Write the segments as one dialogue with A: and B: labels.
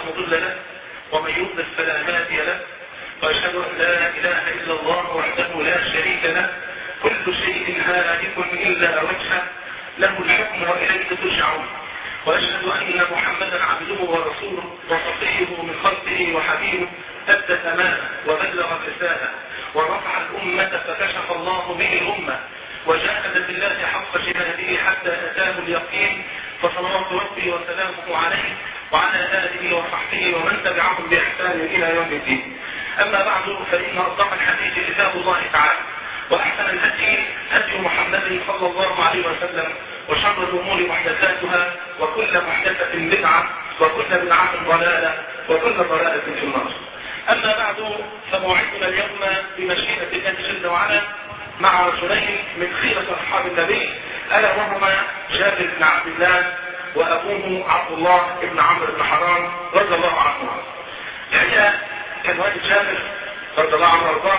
A: مضل له ومن يضلل فلا هادي له واشهد ان لا اله الا الله وحده لا شريك له كل شيء هالك الا وجهه له الحكم واليه ترجعون واشهد ان محمدا عبده ورسوله وصفيه من خلقه وحبيبه ادى الامانه وبلغ الرساله ورفع الامه فكشف الله به الامه وجاهد في الله حق جهاده حتى اتاه اليقين فصلوات ربي وسلامه عليه وعلى اله وصحبه ومن تبعهم باحسان الى يوم الدين اما بعد فان اصدق الحديث كتاب الله تعالى واحسن الهدي هدي محمد صلى الله عليه وسلم وشر الامور محدثاتها وكل محدثه بدعه وكل بدعه ضلاله وكل ضلاله في النار اما بعد فموعدنا اليوم بمشيئه الله جل وعلا مع رجلين من خيرة أصحاب النبي ألا وهما جابر بن عبد الله وأبوه عبد الله بن عمرو بن حرام رضي الله عنهما. الحقيقة كان والد جابر رضي الله عنه وارضاه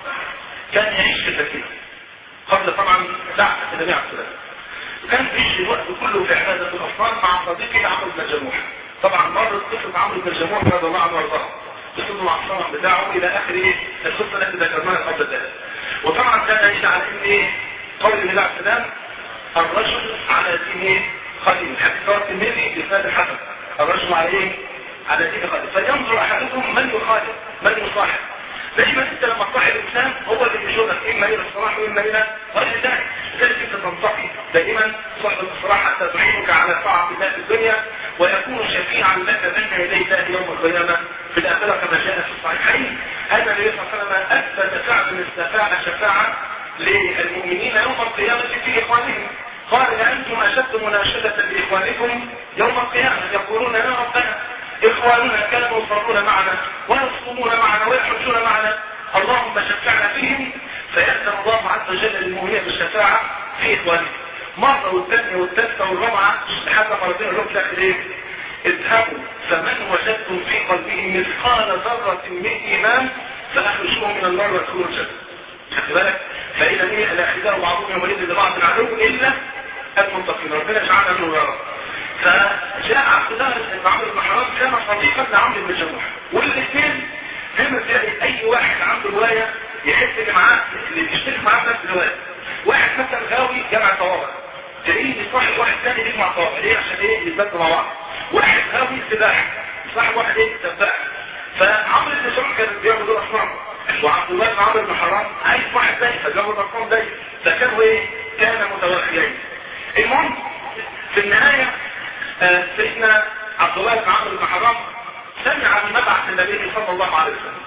A: كان يعيش في المدينة قبل طبعا بعثة النبي عليه الصلاة وكان بيعيش الوقت كله في عبادة الأصنام مع صديقه عمرو بن الجموح. طبعا مرت قصة عمرو بن الجموح رضي الله عنه وارضاه. قصته مع الصنم بتاعه إلى آخر إيه؟ القصة التي ذكرناها قبل ذلك. وطبعا ده دليل على ان ايه قول النبي عليه السلام الرجل على دين خليل حديث رواه الترمذي باسناد الحسن الرجل على ايه على دين خليل فلينظر احدكم من يخالف من يصاحب دايما انت لما تصاحب الانسان هو اللي بيشغلك اما الى الصلاح واما الى غير ذلك لذلك انت تنتقي دائما صحبه الصلاح حتى تعينك على طاعه الله في الدنيا ويكون شفيعا لك بين يدي الله يوم القيامه في الاخره كما جاء في الصحيحين ان النبي صلى الله عليه وسلم اثبت سعد بن الشفاعه شفاعه للمؤمنين يوم القيامه في اخوانهم قال انتم اشد مناشده لاخوانكم يوم القيامه يقولون يا ربنا اخواننا كانوا يصلون معنا ويصومون معنا ويحجون معنا اللهم شفعنا فيهم فيأذن الله عز وجل للمؤمنين بالشفاعة في إخوانهم مرة والثانية والثالثة والرابعة لحد مرتين الرب داخل ايه؟ اذهبوا فمن وجدتم في قلبه مثقال ذرة من إيمان فأخرجوه من النار وادخلوا الجنة. خدت بالك؟ فإذا ايه الأخذاء بعضهم يومئذ لبعض العدو إلا المتقين ربنا يجعلنا منه يا رب. فجاء عبد الله بن عمرو بن حرام كان صديقا لعمرو بن جموح والاثنين هم تلاقي اي واحد عنده روايه يحس ان معاه اللي بيشترك معاه في نفس الروايه واحد مثلا غاوي جمع طوابع تلاقيه يصاحب واحد ثاني يجمع طوابع ليه عشان ايه يتبادلوا مع بعض واحد غاوي سباحه يصاحب واحد ايه سباح فعمرو بن جموح كان بيعمل دور اصنام وعبد الله بن عمرو بن حرام عايز واحد ثاني فجابوا الاصنام ده فكانوا ايه كان متوخيين المهم في النهايه آه سيدنا عبد الله بن عمرو بن حرام سمع بمبعث النبي صلى الله عليه وسلم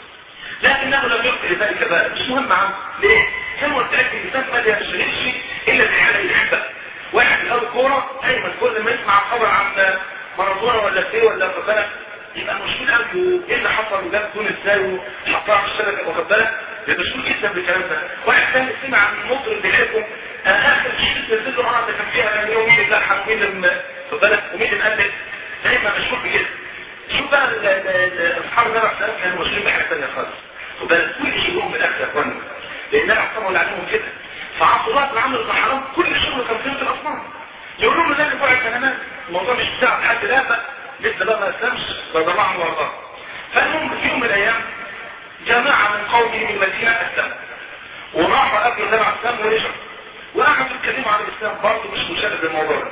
A: لكنه لم يلقي ذلك بالا مش مهم عنه ليه؟ كان قلت لك الانسان ما يشتغلش الا في حاله يحبها واحد له كوره دايما كل ما يسمع خبر عن مارادونا ولا ايه ولا واخد بالك يبقى مشغول قوي ايه اللي حصل وجاب جون ازاي وحطها في الشبكه واخد بالك يبقى مشغول جدا بالكلام ده واحد ثاني سمع عن المطرب بيحبه اخر شيء نزل له اه ده كان فيها كان يوم مين اللي لحن ومين اللي واخد بالك ومين اللي مقلد دايما مشغول بكده شوف بقى اصحاب النبي عليه السلام كانوا مشغولين بحاجه ثانيه خالص وبل كل شغلهم بالاكل يا اخوانا لان انا احسبوا اللي عليهم كده فعبد الله بن عمرو بن حرام كل شغله كان في الاصنام يقولوا له لا نبيع الكلمات الموضوع مش بتاع حد لا بقى لسه بقى ما اسلمش رضي الله عنه وارضاه فالمهم في يوم من الايام جماعه من قومه من المدينه اسلموا وراحوا قبل النبي عليه السلام ورجعوا وقعدوا يتكلموا عن الاسلام برضه مش مشابه بالموضوع ده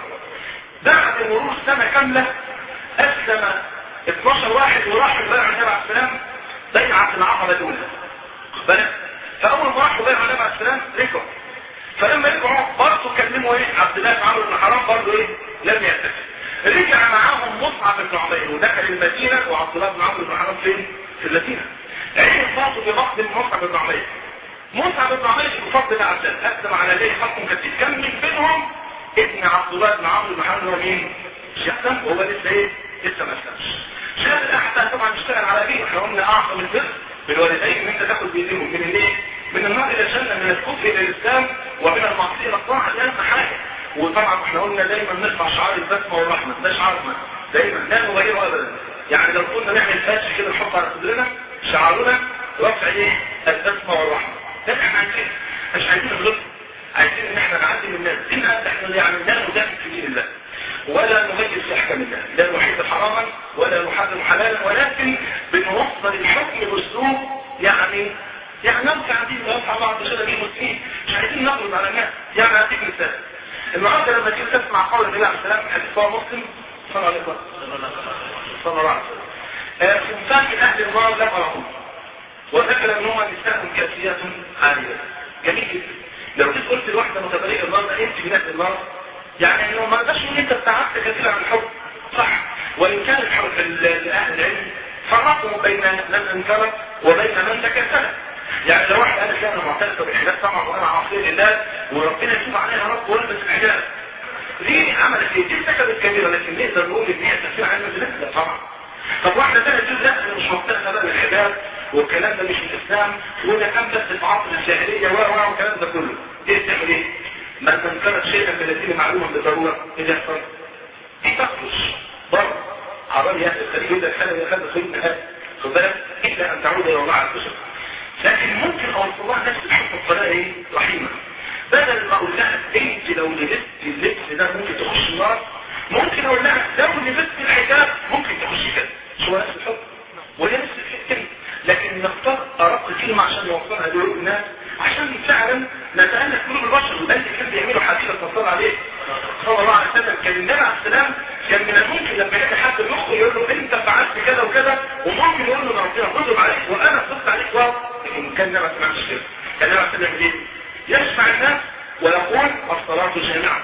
A: بعد مرور سنه كامله اسلم 12 واحد وراحوا يبايعوا النبي عليه السلام بيعة العقبة الأولى بالك فأول ما راحوا بيعوا النبي عليه السلام رجعوا فلما رجعوا برضه كلموا ايه عبد الله بن عمرو بن حرام برضه ايه لم يعترف رجع معاهم مصعب بن عمير ودخل المدينة وعبد الله بن عمرو بن حرام فين؟ في المدينة عين فاطوا بمقدم مصعب بن عمير مصعب بن عمير بفضل الله عز وجل أقدم على ليه حكم كثير كان من بينهم ابن عبد الله بن عمرو بن حرام هو مين؟ شهدم وهو لسه ايه؟ لسه ما اسلمش شهد الاحسن طبعا اشتغل على ابيه احنا قلنا اعظم البر بالوالدين ان انت تاخد بايديهم من الايه؟ من النار الى الجنه من الكفر الى الاسلام ومن المعصيه الى الطاعه دي اهم حاجه وطبعا احنا قلنا دايما نرفع شعار البسمه والرحمه ده شعارنا دايما لا نغيره ابدا يعني لو كنا نعمل فاتش كده نحط على صدرنا شعارنا رفع ايه؟ البسمه والرحمه ده احنا عايزين مش عايزين نغلط عايزين ان احنا نعلم الناس ان احنا يعني لا نجاهد في دين الله ولا نغير في احكام الله ده الوحيد الحق حراما ولا نحرم حلالا ولكن بنوصل الحكم باسلوب يعني يعني ننفع عايزين ننفع بعض عشان نجيب مسلمين مش عايزين نغلط على الناس يعني هديك مثال النهارده لما تيجي تسمع قول النبي عليه السلام في حديث رواه مسلم صلى الله عليه وسلم صلى الله عليه وسلم خمسان من اهل النار لا أرهم وذكر ان هم نساء كاسيات عالية جميل جدا لو جيت قلت لواحدة متبرئة النار ده انت من اهل النار يعني انه ما نقدرش ان انت ابتعدت كثيرا عن الحب صح وان كان الحب لاهل العلم فرقوا بين من انكر وبين من تكسل يعني لو واحد قال انا معترف بالحجاب طبعا وانا عاصي لله وربنا يتوب عليها رب والبس الحجاب دي عملت ايه؟ دي ارتكبت كبيره لكن نقدر نقول ان هي تفسير عن لا طبعا طب واحده ثانيه تقول لا انا مش مقتنعه بقى بالحجاب والكلام ده مش الاسلام وده كان بس في عصر الجاهليه و و والكلام ده كله ايه تعمل ايه؟ ما انكرت شيئا من الذين معلوما بالضروره ايه يحصل؟ دي تخرج بره عربي اهل الخليج ده الحاله اللي خدت خليج هذا خد بالك الا ان تعود الى الله عز وجل لكن ممكن اوصل لها نفس الحكم بطريقه ايه؟ رحيمه بدل ما اقول لها انت لو لبست اللبس ده ممكن تخش النار ممكن اقول لها لو لبست الحجاب ممكن تخش كده شو نفس الحكم وهي نفس الفكره لكن نختار ارق كلمه عشان نوصلها لقلوب الناس عشان فعلا نتألف قلوب البشر وده اللي كان بيعمله حديث التصال عليه صلى الله عليه وسلم كان النبي عليه السلام كان من الممكن لما يلاقي حد مخه يقول له انت فعلت كذا وكذا وممكن يقول له ربنا غضب عليك وانا صدت عليك واو لكن كان النبي ما سمعش كده كان النبي عليه السلام ايه؟ يسمع الناس ويقول الصلاة جامعة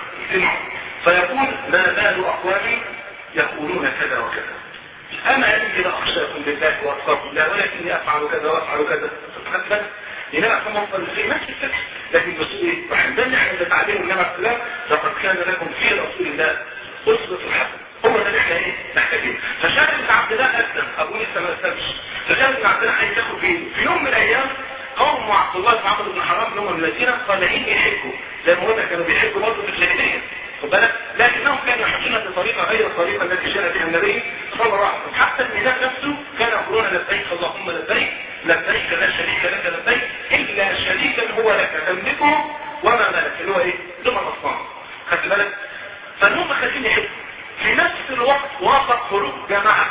A: فيقول ما بال أقوامي يقولون كذا وكذا أما أني لا أخشاكم بالله وأتقاكم لا ولكني أفعل كذا وأفعل كذا تتخبل لنبع ثم أفضل في نفس الفكر لكن بس إيه وحين ده احنا نتعلم النبع السلام لقد كان لكم في رسول الله أسوة حسنة هو ده اللي احنا ايه محتاجين فشاهد بن عبد الله أسلم أبو لسه ما أسلمش فشاهد بن عبد الله عايز ياخد بإيده في يوم من الأيام قوم عبد الله بن عمرو بن حرام اللي هم الذين طالعين يحجوا زي ما قلنا كانوا بيحجوا برضه في الجاهليه خد بالك لكنهم كانوا يحجون بطريقه غير الطريقه التي جاء بها النبي صلى الله عليه وسلم حتى النداء نفسه كان يقولون لبيك اللهم لبيك لبيك لا شريك لك لبيك الا شريكا هو لك تملكه وما ملك اللي هو ايه؟ لما الاصنام خدت بالك؟ فالهم خارجين يحجوا في نفس الوقت وافق خروج جماعه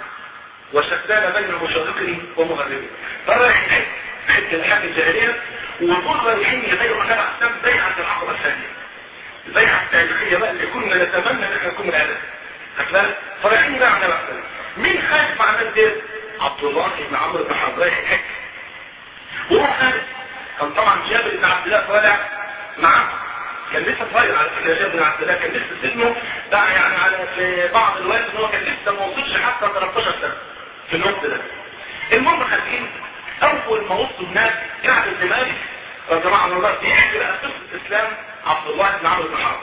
A: وشتان بين مشارقه ومغربه فرايح يحج حج الحج الجاهليه ودول رايحين يبيعوا النبي عليه السلام بيعه العقبه الثانيه البيعه التاريخيه بقى اللي كنا نتمنى ان احنا نكون من اهلها هتلاقي فرايحين بقى على النبي مين خايف مع الناس دي؟ عبد الله بن عمرو بن حرب رايح يحج وهو خارج كان طبعا جابر بن عبد الله طالع معاه كان لسه صغير على فكره جابر بن عبد الله كان لسه سنه بقى يعني على في بعض الوقت ان هو كان لسه ما وصلش حتى 13 سنه في الوقت ده المهم خارجين اول ما وصلوا هناك كعب بن مالك رضي الله عنه الله بيحكي بقى قصه اسلام عبد الله بن عمرو بن حرب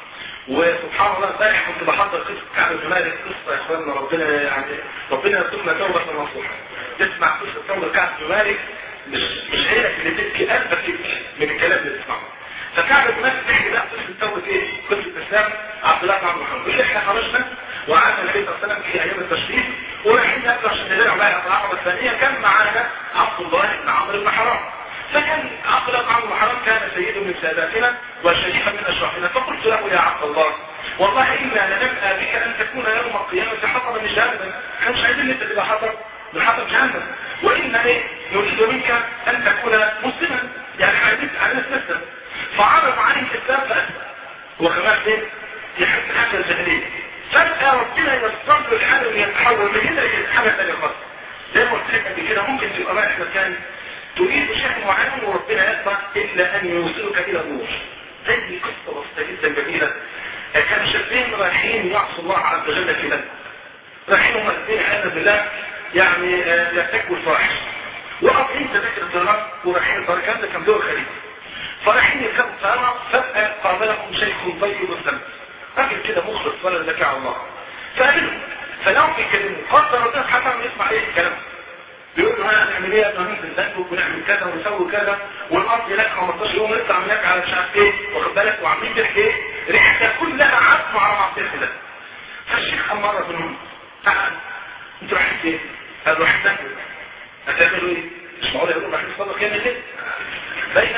A: وسبحان الله امبارح كنت بحضر قصه كعب بن مالك قصه يا اخواننا ربنا يعني ربنا يرزقنا توبه نصوحه تسمع قصه توبه كعب بن مالك مش مش عينك اللي تبكي قلبك تبكي من الكلام اللي تسمعه فكعب بن مالك بيحكي بقى قصه توبه ايه؟ قصه اسلام عبد الله بن عمرو بن حرب يقول احنا خرجنا وقعدنا النبي صلى الله عليه وسلم في ايام التشريف ورايحين ناكل عشان نلاقي بقى العقبه الثانيه كان معانا عبد الله بن عمرو بن حرام فكان عبد الله بن عمرو بن حرام كان سيد من ساداتنا وشريفا من اشرافنا فقلت له يا عبد الله والله انا لنبقى بك ان تكون يوم القيامه حطبا جهنما احنا مش عايزين انت تبقى حطب من حطب جهنم وان ايه نريد منك ان تكون مسلما يعني عايزين عايزين تسلم فعرض عليه الاسلام فاسلم هو كمان ايه يحب حاجه الجاهليه فجأة ربنا يستر له الحال ان يتحول من هنا لحاجة ثانية خالص زي ما قلت لك قبل كده ممكن تبقى رايح مكان تريد شيء معين وربنا يقطع الا ان يوصلك الى النور زي قصة بسيطة جدا جميلة كان شابين رايحين يعصوا الله عز وجل في بلد رايحين هم الاثنين عياذا بالله يعني يرتكبوا الفواحش وقاطعين تذاكر الطيران ورايحين الطيران كان ده كان دول الخليج فرايحين يركبوا الطيارة فجأة قابلهم شيخ طيب السمت راجل كده مخلص ولا ذكي على الله فقالوا فلو بيكلموا قدر ربنا سبحانه يسمع ايه الكلام بيقول له هنعمل ايه يا ابراهيم في البنك ونعمل كذا ونسوي كذا والارض هناك 15 يوم نطلع هناك على مش عارف ايه واخد بالك وعاملين تحكي ايه ريحتها كلها عزم على معصيه الله فالشيخ امر بنهم تعال انتوا رايحين فين؟ قالوا رايحين تاكلوا هتعملوا ايه؟ مش معقول يقولوا رايحين تصلوا كام كده؟ باين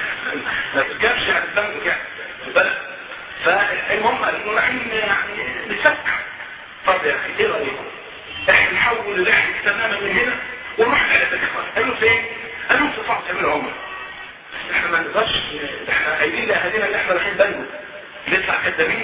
A: ما تركبش يعني البنك يعني خد بالك فالمهم قالوا رايحين يعني نتفسح طب يا اخي ايه رايكم احنا نحول الرحله تماما من هنا ونروح على الاخوان قالوا فين قالوا في فرع تعمل عمر بس احنا ما نقدرش احنا قايلين لاهالينا ان احنا رايحين بنجو نطلع كدابين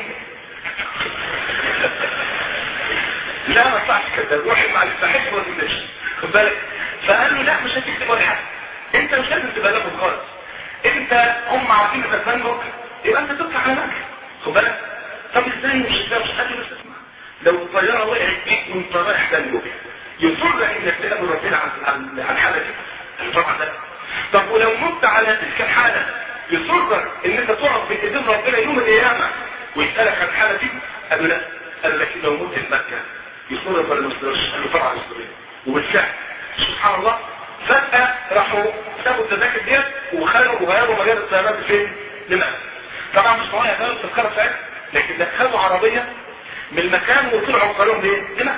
A: لا ما طلعش كداب روح مع الفحش ولا تمشي خد بالك فقال له لا مش هتكتب ولا حاجه انت مش لازم تبقى لابد خالص انت هم عارفين انك بنجو يبقى انت تطلع على مكه خد بالك طب ازاي مش ازاي مش قادر بس اسمع لو الطياره وقعت بيك وانت رايح بنجو يصر انك تقابل ربنا عن عن الحاله دي طبعا ده طب ولو مت على تلك الحاله يصرك ان انت تقف بين ايدين ربنا يوم القيامه ويسالك عن الحاله دي قال له لا قال لك لو مت في مكه يصرك ولا ما يصرش قال له طبعا يصرك وبالفعل سبحان الله فجاه راحوا سابوا التذاكر ديت وخلوا وغيروا مجال الطيران فين؟ لمكه طبعا مش معايا ده التذكره ساعتها لكن دخلوا عربيه من المكان وطلعوا قالوا ليه؟ لمكه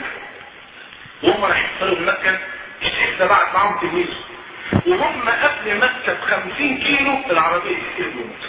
A: وهم رايحين يصلوا بمكه الشيخ ده بعت معاهم تلميذ وهم قبل مكه ب 50 كيلو العربيه تسير بيموت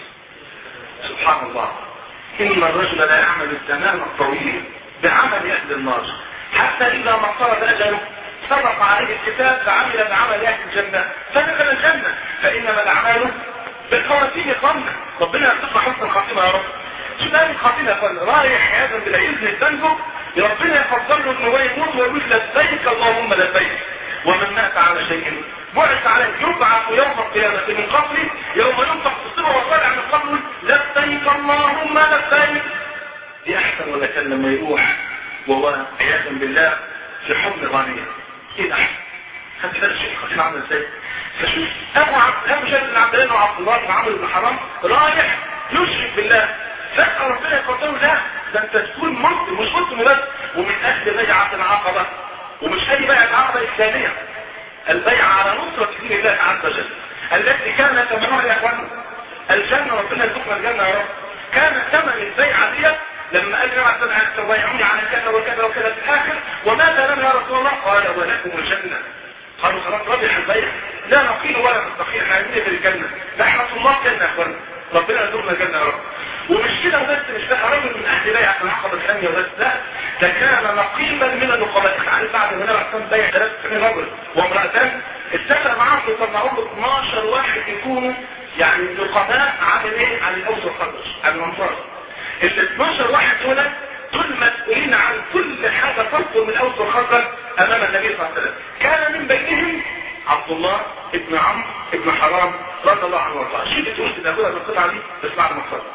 A: سبحان الله ان الرجل لا يعمل الزمان الطويل بعمل اهل النار حتى اذا ما اقترب اجله سبق عليه الكتاب فعمل بعمل اهل الجنه فدخل الجنه فانما الاعمال بالخواتيم قمنا ربنا يرزقنا حسن الخاتمه يا رب شو ده الخاتمه يا اخوانا رايح عياذا بالله يذهب ذنبه ربنا يفضل له انه يموت ويقول لبيك اللهم لبيك ومن مات على شيء بعث عليه يبعث يوم القيامة من قبله يوم ينفق في الصبر وطالع من قبله لبيك اللهم لبيك دي احسن ولا كان لما يروح وهو عياذا بالله في حضن غنية ايه ده احسن خدت بالك الشيخ خطيب عامل ازاي فشوف ابو عبد ابو شيخ بن عبد الله وعبد الله بن عمرو بن حرام رايح يشرك بالله فجأة ربنا يقول له لا ده انت تكون مسلم مش مسلم بس ومن اهل بيعة العقبة ومش اي بيعة العقبة الثانية البيعة على نصرة دين الله عز وجل التي كان ثمنها يا اخوان الجنة ربنا يرزقنا الجنة يا رب كان ثمن البيعة ديت لما قال جماعة سبعة تبايعوني على كذا وكذا وكذا في الاخر وماذا لنا يا رسول الله قال ولكم الجنة قالوا خلاص ربح البيع لا نقيل ولا نستقيل احنا عايزين في الجنة نحن الله جنة يا اخوان ربنا يرزقنا الجنة يا رب ومش كده وبس مش ده رجل من اهل بيعة العقبة الثانية وبس لا ده كان نقيبا من النقباء عارف بعد ما نبع كان بيع 93 رجل وامرأتان اتفق معاهم يطلعوا له 12 واحد يكونوا يعني نقباء عن ايه عن الاوس والخضر عن الانصار ال 12 واحد دول دول مسؤولين عن كل حاجة تصدر من الاوس والخضر امام النبي صلى الله عليه وسلم كان من بينهم عبد الله ابن عمرو ابن حرام رضي الله عنه وارضاه شيء بتقول تاخدها من القطعه دي بس بعد ما تصلي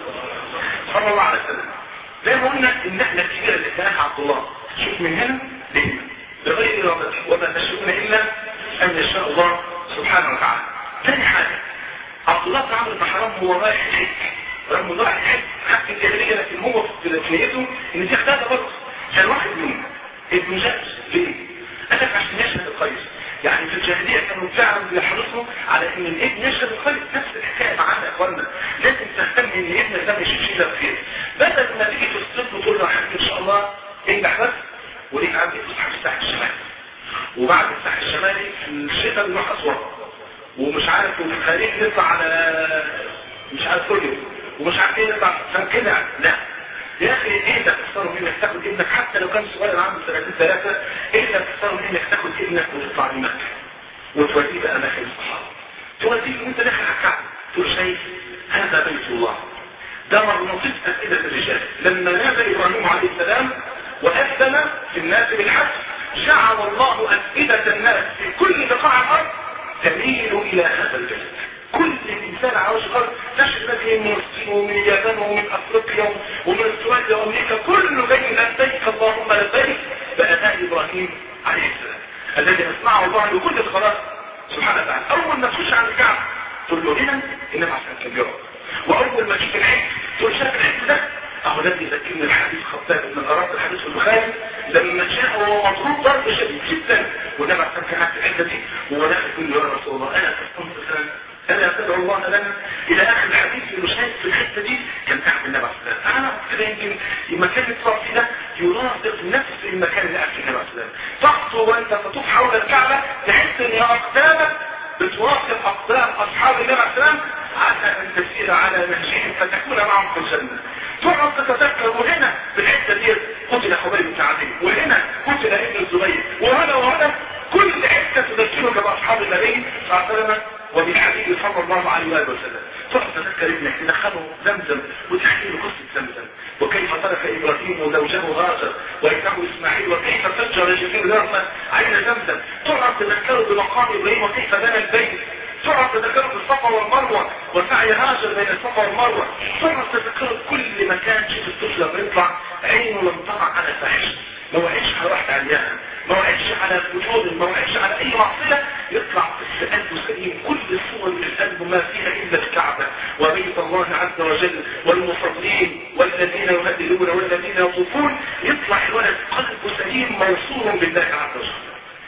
A: صلى الله عليه وسلم زي ما قلنا النحله الكبيره اللي كانها عبد الله شوف من هنا لهنا بغير ارادته وما تشاءون الا ان يشاء الله سبحانه وتعالى ثاني حاجه عبد الله بن عمرو بن حرام هو رايح يحج رغم انه رايح يحج حتى الجاهليه لكن هو في نيته ان دي احداث برضه كان واحد منهم ابن جابر ليه؟ قال لك عشان يشهد الخير يعني في الجاهلية كانوا فعلا بيحرصوا على ان الابن يشهد الخير نفس الحكاية معانا يا اخوانا لازم تهتم ان ابنك ده ما يشوفش الا الخير بدل ما تيجي تصدق وتقول له يا حبيبي ان شاء الله انجح بس وليك عندي تصحى في الساحل الشمالي وبعد الساحل الشمالي في الشتاء بنروح اسوان ومش عارف وفي الخليج نطلع على مش عارف كل يوم ومش عارف ايه نطلع كده لا يا اخي ايه اللي تختاروا منك تاخد ابنك حتى لو كان صغير عنده سنتين ثلاثه ايه اللي تختاروا منك تاخد ابنك وتطلع لمكه وتوديه بقى اماكن الصحابه توديه وانت داخل على الكعبه تقول شايف هذا بيت الله ده مرنطيق اسئله الرجال لما نادى ابراهيم عليه السلام واذن في الناس بالحج جعل الله افئده الناس في كل بقاع الارض تميل الى هذا البيت كل الانسان على وجه الارض تشهد مثل من الصين ومن اليابان ومن افريقيا ومن استراليا وامريكا كله جاي لبيك اللهم لبيك باداء ابراهيم عليه السلام الذي اسمعه الله بكل الخلاص سبحانه وتعالى اول ما تخش على الكعبه تقول له هنا انما عشان كبيره واول ما تشوف الحج تقول شايف الحج ده اهو ده يذكرني الحديث خطاب ابن قرات الحديث في البخاري لما جاء وهو مضروب ضرب شديد جدا وده عشان كان في الحته دي وهو داخل يقول له يا رسول الله انا كنت ألا تدعو الله لنا إلى آخر الحديث اللي شايف في الحتة دي كان تحت النبي عليه السلام أنا كده يمكن المكان اللي تطلع فيه ده يرافق نفس المكان اللي قاعد فيه النبي عليه السلام تخطو وأنت تطوف حول الكعبة تحس إن أقدامك بتوافق أقدام أصحاب النبي عليه السلام عسى أن تسير على نهجهم فتكون معهم في الجنة تقعد تتذكر وهنا في الحتة دي قتل حبيب بن عدي وهنا قتل ابن الزبير وهنا وهنا كل حته تذكرك باصحاب النبي صلى الله عليه وسلم وبالحبيب صلى الله عليه واله وسلم تروح تذكر ابنك تدخله زمزم وتحكي له قصه زمزم وكيف ترك ابراهيم وزوجه هاجر وابنه اسماعيل وكيف فجر جبريل الارض عين زمزم تقعد تذكره بمقام ابراهيم وكيف بنى البيت تقعد تذكره بالصفا والمروه وسعي هاجر بين الصفا والمروه تقعد تذكره كل مكان شوف الطفل لما يطلع عينه لم تقع على فحش ما وعدش على واحد عريان ما وعدش على وجود ما وعدش على اي معصيه يطلع في قلبه سليم كل الصور اللي في قلبه ما فيها الا الكعبه وبيت الله عز وجل والمصلين والذين يهدلون والذين يطوفون يطلع الولد قلبه سليم موصول بالله عز وجل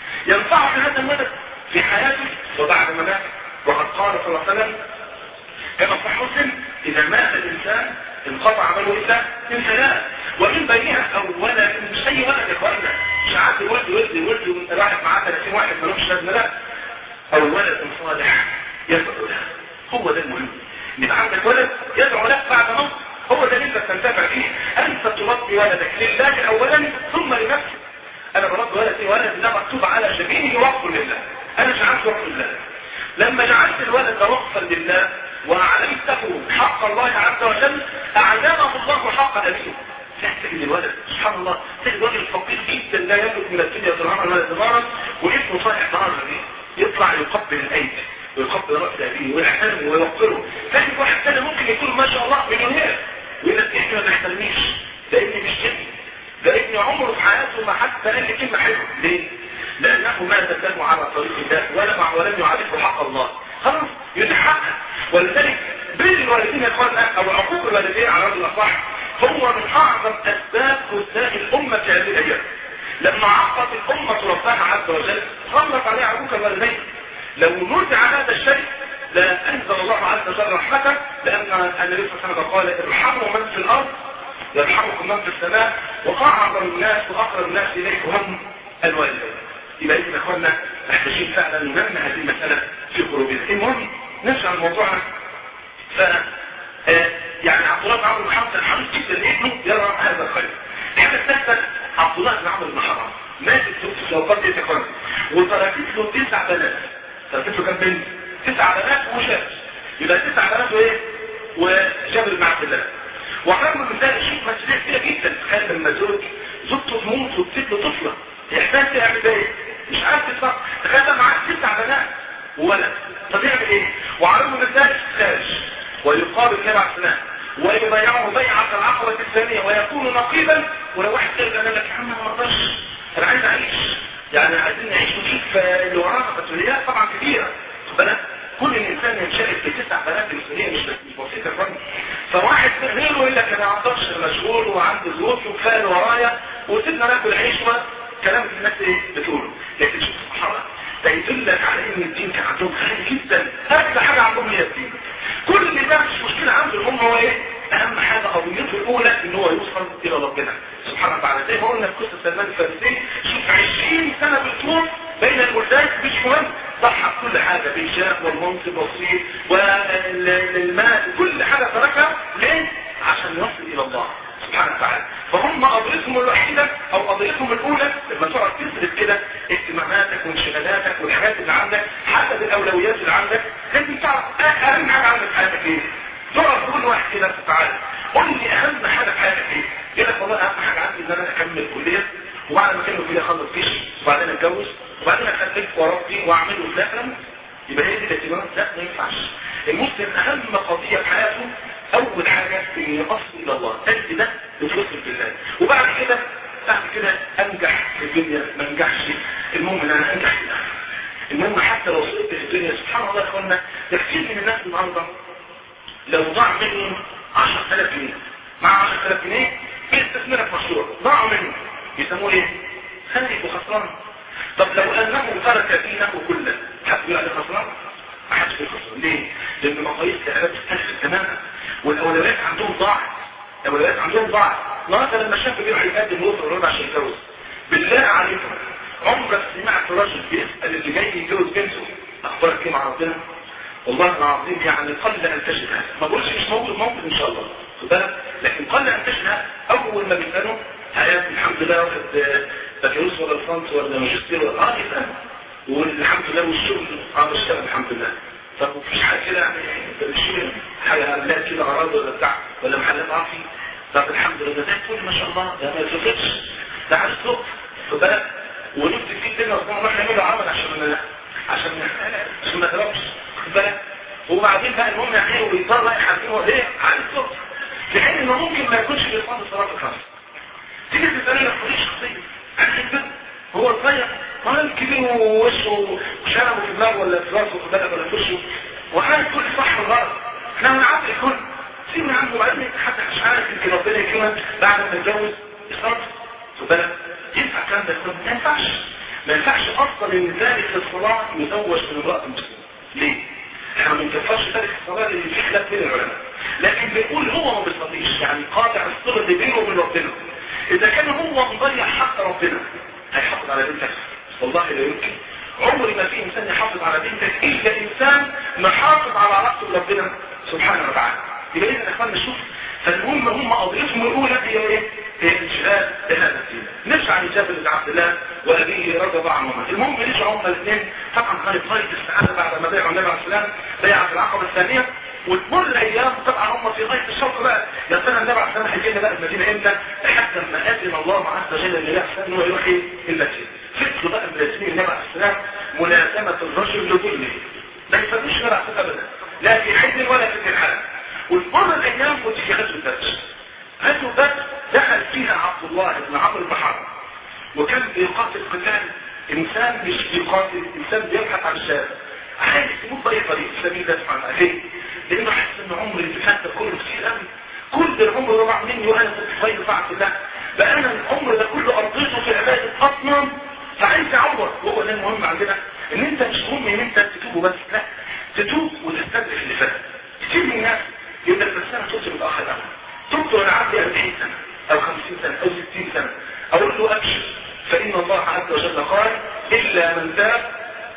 A: ينفعه هذا الولد في حياته وبعد ما مات وقد قال صلى الله عليه وسلم كما في مسلم اذا مات الانسان انقطع عمله الا من ثلاث ومن بينها اولا مش اي ولد يا اخوانا مش عارف ولد ولد ولد وانت رايح معاه 30 واحد مالوش لازمه لا او ولد صالح يدعو له هو ده المهم ان يبقى عندك ولد يدعو لك بعد موت هو ده اللي انت بتنتفع فيه انت تربي ولدك لله اولا ثم لنفسك انا بربي ولدي ولد ده مكتوب على جبينه وقف لله انا جعلت وقف لله لما جعلت الولد وقفا لله وأعلمته حق الله عز وجل أعلمه الله حق نبيه تجد الولد سبحان الله تجد راجل فقير جدا لا يملك من الدنيا درهما ولا دينارا واسمه صالح نهار يطلع يقبل الايدي ويقبل راس ابيه ويحترمه ويوقره تجد واحد ثاني ممكن يكون ما شاء الله مليونير ويقول لك احنا ما تحترميش ده ابني مش جني ده ابني عمره في حياته ما حتى قال لي كلمه حلوه ليه؟ لانه ما دله على طريق الله ولا مع ولم يعرفه حق الله خلاص يتحقق ولذلك بر الوالدين يا اخوانا او عقوق الوالدين على رجل الاصح هو من اعظم اسباب خزاء الامه في هذه الايام لما عقت الامه ربها عز وجل خلص عليها عقوق الوالدين لو نزع هذا الشيء لا انزل الله عز وجل رحمته لان النبي صلى الله عليه وسلم قال ارحموا من في الارض يرحمكم من في السماء واعظم الناس واقرب الناس اليكم هم الوالدين يبقى اذا اخوانا محتاجين فعلا ننمي هذه المساله في قلوبنا المهم نرجع لموضوعنا ف يعني عبد الله بن عمرو بن حرام كان حريص جدا ابنه يرى هذا الخير الحاجه الثالثه عبد الله بن عمرو بن حرام ماتت في الشوقات دي تكون وتركت له تسع بنات تركت له كام بنت؟ تسع بنات وشاب يبقى تسع بنات وايه؟ وجابر بن عبد الله وعمرو بن ذلك شيء مسؤوليه كبيره جدا تخيل لما زوج زوجته تموت وتسيب له طفله يحتاج تعمل ايه؟ مش عارف تتصرف تخيل معاه تسع بنات وولد طب يعمل ايه؟ وعمرو بن ذلك خارج ويقابل سبع سنين ويبايعه بيعة العقبة الثانية ويكون نقيبا ولو واحد ترجع قال لك يا عم ما اقدرش انا عايز اعيش يعني عايزين نعيش ونشوف اللي ورانا مسؤوليات طبعا كبيرة بنات كل الانسان ينشغل في تسع بنات المسؤولية مش مش بسيطة الفن فواحد غيره يقول لك انا ما اقدرش مشغول وعندي ظروف وكفايه ورايا وسيبنا ناكل عيش كلام الناس ايه بتقوله لكن شوف الصحابه ده يدلك على ان الدين كان عندهم غالي جدا اكثر حاجه عندهم هي الدين كل ده مش مشكله عندهم هم هو ايه اهم حاجه قضيته الاولى ان هو يوصل الى ربنا سبحانه وتعالى زي ما قلنا في قصه سلمان الفارسي شوف 20 سنه بتموت بين البلدان مش مهم ضحى كل حاجه بالجاه والمنصب والصيد والماء كل حاجه تركها ليه؟ عشان يصل الى الله سبحانه وتعالى فهم قضيتهم الوحيدة او قضيتهم الاولى لما تقعد تسرد كده اهتماماتك وانشغالاتك والحاجات اللي عندك حسب الاولويات اللي عندك لازم تعرف اهم حاجة عندك في حياتك ايه تقعد تقول واحد كده تعالى قول لي اهم حاجة في حياتك ايه يقول لك والله اهم حاجة عندي ان انا اكمل الكلية وبعد ما اكمل الكلية اخلص جيش وبعدين اتجوز وبعدين اخلف واربي واعمل وفي الاخر يبقى هي دي الاهتمامات لا ما ينفعش المسلم اهم قضية في حياته اول حاجة ان يقصد الى الله تجد ده يتوصل بالله وبعد كده بعد كده انجح في الدنيا ما انجحش المهم ان انا انجح في الاخره المهم حتى لو وصلت في الدنيا سبحان الله يا اخوانا ده كتير من الناس النهارده لو ضاع منهم 10000 جنيه مع 10000 جنيه بيستثمرها في مشروع ضاعوا منه يسموه ايه؟ خايف وخسران طب لو انه ترك دينه كله حد يقول عليه خسران؟ ما حدش بيخسر ليه؟ لان مقاييس العباد تختلف تماما والاولويات عندهم ضاعت الاولويات عندهم ضاعت النهارده لما الشاب بيروح يقدم له الرد عشان يتجوز بالله عليكم عمرك سمعت راجل بيسال اللي جاي يتجوز بنته اخبارك ايه مع ربنا؟ والله العظيم يعني قل ان تجد هذا ما بقولش مش موجود موجود ان شاء الله خد بالك لكن قل ان تجد هذا اول ما بيسالوا حياتي الحمد لله واخد بكالوريوس ولا فرنسا ولا ماجستير ولا اه يفهم والحمد لله والشغل اه بشتغل الحمد لله طب مفيش حاجه كده يعني بشيل حاجه لا كده اراضي ولا بتاع ولا محلات عافي طب الحمد لله ده كل ما شاء الله ده ما يتوقفش ده عايز صوت خد بالك ونكتب فيه الدنيا ربنا نروح نعمله عمل عشان عشان عشان ما تضربش خد بالك وبعدين بقى المهم يعني ويضطر بقى يحاسبه ليه؟ عايز صوت في حين انه ممكن ما يكونش بيصلي صلاه الخمس تيجي تسالني لك طريق شخصيه عارف هو الصغير ما الكبير ووشه وشنبه في دماغه ولا في راسه في بالك ولا في وشه وعارف كل صح والغلط احنا بنعرف الكل سيبني عنه وبعدين حتى مش عارف يمكن ربنا يكرمك بعد ما تتجوز يصرف خد بالك ينفع الكلام ده يكون ما ينفعش ما ينفعش اصلا ان ذلك الصلاه يزوج من امراه مسلمه ليه؟ احنا ما بنكفرش ذلك الصلاه اللي في خلاف بين العلماء لكن بنقول هو ما بيصليش يعني قاطع الصله اللي بينه وبين ربنا اذا كان هو مضيع حق ربنا هيحافظ على بنتك والله لا يمكن عمري ما في انسان يحافظ على بنتك الا انسان محافظ على علاقته بربنا سبحانه وتعالى يبقى اذا اخوان نشوف فالمهم هم قضيتهم الاولى هي ايه؟ هي الانشغال بهذا الدين نرجع عن جابر بن عبد الله وابيه رضي الله عنهما المهم رجعوا هما الاثنين طبعا كانت غايه السعاده بعد ما بيعوا النبي عليه السلام بيعه العقبه الثانيه وتمر الايام طبعا هم في غايه الشوق بقى يا ترى النبي عليه السلام هيجي لنا بقى المدينه امتى؟ لحد ما اذن الله عز وجل لله ان هو يروح المسجد فكروا بقى ملازمين النبي عليه السلام ملازمه الرجل لظلمه ما يفهموش النبي عليه السلام ابدا لا في حد ولا في الحال وتمر الايام كنت في غزوه بدر غزوه بدر دخل فيها عبد الله بن عمرو بن حرب وكان بيقاتل قتال انسان مش بيقاتل انسان بيبحث عن الشارع عايز يموت باي طريق سبيل الله سبحانه وتعالى ليه؟ لانه حاسس ان عمري اللي فات ده كله كتير قوي كل العمر ده ضاع مني وانا كنت غير طاعه الله بقى انا العمر ده كله قضيته في عباده اصنام فعايز اعوض وهو ده المهم عندنا ان انت مش مهم ان انت تتوب وبس لا تتوب وتستدرك اللي فات كتير من الناس يقول لك بس انا توبت متاخر قوي تبت وانا عندي 40 سنه او 50 سنه او 60 سنه اقول له ابشر فان الله عز وجل قال الا من تاب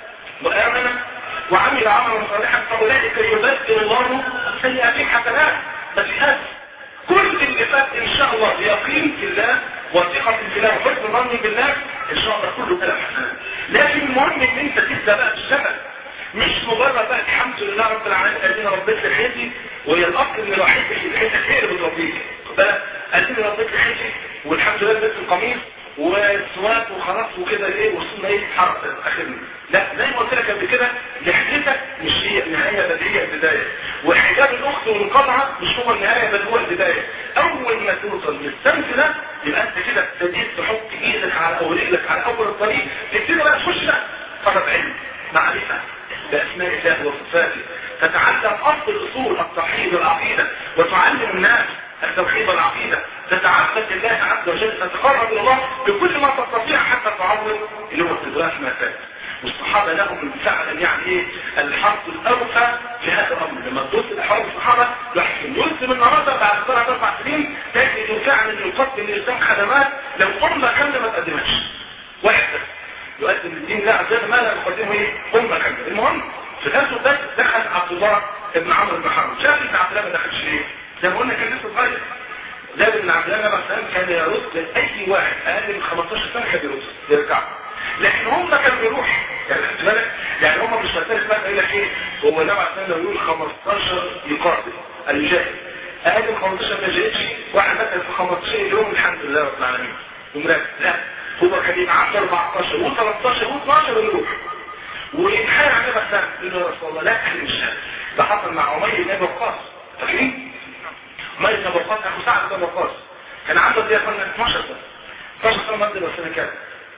A: وامن وعمل عملا صالحا فاولئك يبدل الله سيئاتهم حسنات بس هذا كل اللي فات ان شاء الله بيقين في الله وثقة في الله وحسن ظن بالله ان شاء الله كله كلام حسنات لكن المهم ان انت تبدا بقى تشتغل مش مجرد بقى الحمد لله رب العالمين ادينا ربيت لي حياتي وهي الاصل ان الوحيد في حياتك هي اللي بتربيك خد بالك اديني ربيت لي حياتي والحمد لله لبست القميص والسواك وخلاص وكده ايه وصلنا ايه حرف اخرنا لا زي ما قلت لك قبل كده لحيتك مش هي النهايه بل هي البدايه وحجاب الاخت والقطعه مش هو النهايه بل هو البدايه اول ما توصل للسمت ده يبقى انت كده ابتديت تحط ايدك على او رجلك على اول الطريق تبتدي بقى تخش بقى طلب علم معرفه باسماء الله وصفاته تتعلم اصل الاصول التوحيد والعقيده وتعلم الناس التوحيد والعقيده تتعبد لله عز وجل تتقرب الى الله بكل ما تستطيع حتى تعوض اللي هو استدراك ما فات والصحابة لهم فعلا يعني ايه الحرب الاوفى في هذا الامر لما تبص لحرب الصحابة الواحد يسلم النهارده بعد ثلاث اربع سنين تجد فعلا يقدم للاسلام خدمات لو امه كامله ما تقدمهاش واحد بس يقدم للدين لا زي ما لا يقدمه ايه امه كامله المهم في غزوه بدر دخل عبد الله بن عمرو بن حرب شاف ان عبد الله ما دخلش ليه زي ما قلنا كان لسه صغير جابر بن عبد الله مثلا كان يرد اي واحد اقل من 15 سنه كان يرد يرجع لكن هم كانوا بيروحوا يعني خدت بالك يعني هم مش مسألة بقى يقول لك ايه هو النبي عليه الصلاه يقول 15 يقاتل الجاهل اقل من 15 ما جاءتش واحد مثلا في 15 يوم الحمد لله رب العالمين ومراكز لا هو كان يبقى 10 14 و13 و12 ويروح ويتحايل على النبي عليه يقول له يا رسول الله لا تحرم الشهاده ده حصل مع عمير بن ابي وقاص فاكرين؟ عمير بن ابي وقاص اخو سعد بن وقاص كان عنده دي 12 سنه 12 سنه مده سنه كام؟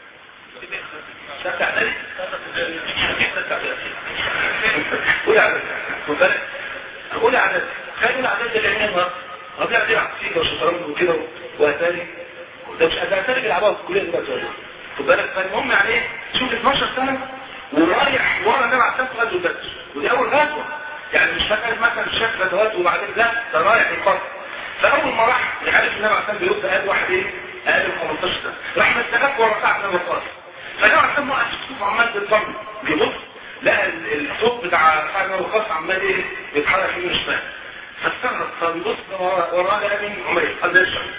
A: تبع ذلك قول على ذلك قول على ذلك خلينا على ذلك العلمين النهارده ربيع بيلعب فيه وشطرنج وكده واتاري ده مش اتاري بيلعبها في الكليه دلوقتي خد بالك فالمهم يعني ايه شوف 12 سنه ورايح ورا النبي عليه الصلاه غزوه بدر ودي اول غزوه يعني مش فاكر مثلا شاف غزوات وبعدين لا ده رايح القرن فاول ما راح عرف النبي عليه الصلاه بيرد قال واحد ايه اقل من 15 سنه راح مستخف ورا سعد بن وقاص فده عشان وقت الصوت عمال تتطمن بيبص لقى الصوت بتاع سعد بن وقاص عمال ايه بيتحرك يمين وشمال فاستغرب فبيبص وراه لقى مين عمير قال ده الشعب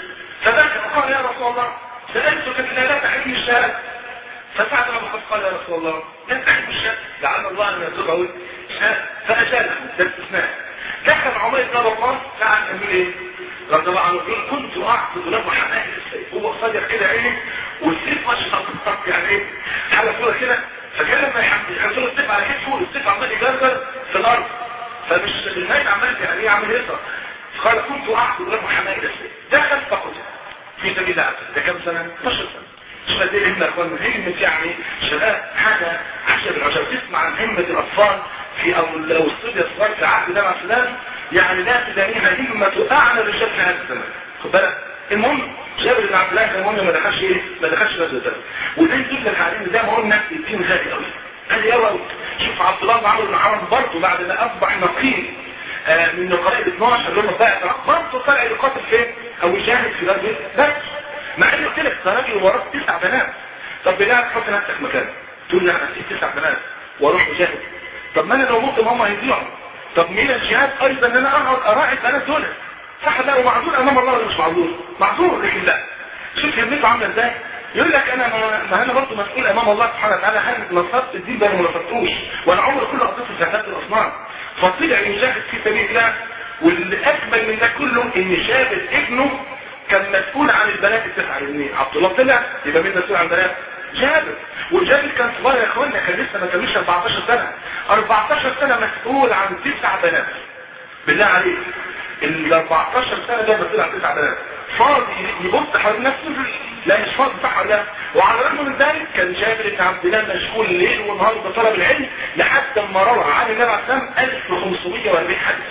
A: فبكى وقال يا رسول الله سألتك إلا لا تحرمني الشهادة فسعد بن وقاص قال يا رسول الله لا تحرم الشهادة لعل الله أن يرزقه شهادة فأجاله ده استثناء دخل عمير بن وقاص سعد يقول ايه رضي الله عنه يقول كنت اعقد له حمائل السيف هو صادر كده عيني والسيف ماشي يعني ايه حاجه صوره كده فكان لما يحصل السيف على كتفه السيف عمال يجرجر في الارض فمش الميت عمال يعني ايه عامل يسر قال كنت اعقد له حمائل السيف دخل فقتل في سبيل الله ده كام سنه 12 سنه مش قد ايه همه اخوان همه يعني شباب حاجه عشان العشر تسمع عن همه الاطفال في او لو الصبيه الصغار في عهد جامعه فلان يعني لا تدانيها همه اعلى الرجال في هذا الزمان خد بالك المهم جابر بن عبد الله كان المهم ما دخلش ايه ما دخلش غزوه بدر وده يدل لك على ان زي ما قلنا الدين غالي قوي غالي قوي قوي شوف عبد الله بن عمرو بن حرام برضه بعد ما اصبح نقيب آه من نقراء ال 12 اللي هم بقى برضه طلع يقاتل فين او يجاهد في غزوه بدر مع ان قلت لك ده راجل وراه تسع بنات طب بالله تحط نفسك مكانه تقول لي انا نسيت تسع بنات واروح اجاهد طب ما انا لو مت هم هيضيعوا طب مين الجهاد ايضا ان انا اقعد اراعي البنات دول صح لا ومعذور امام الله ولا مش معذور معذور لكن لا شوف همته عامله ازاي يقول لك انا ما, ما انا برضه مسؤول امام الله سبحانه وتعالى هل نصرت الدين ده ولا ما نصرتوش وانا عمري كله قضيت في زكاه الاصنام فطلع يجاهد في سبيل الله واللي اكبر من ده كله ان شاب ابنه كان مسؤول عن البنات التسعه الاثنين عبد الله طلع يبقى مين مسؤول عن البنات جابر وجابر كان صغير يا اخوانا كان لسه ما كملش 14 سنه 14 سنه مسؤول عن تسع بنات بالله عليك ال 14 سنه ده مسؤول عن تسع بنات فاضي يبص حوالين نفسه لا مش فاضي صح ولا وعلى الرغم من ذلك كان جابر بن عبد الله مشغول ليل ونهار بطلب العلم لحد ما روى عن النبي عليه الصلاه والسلام 1540 حديث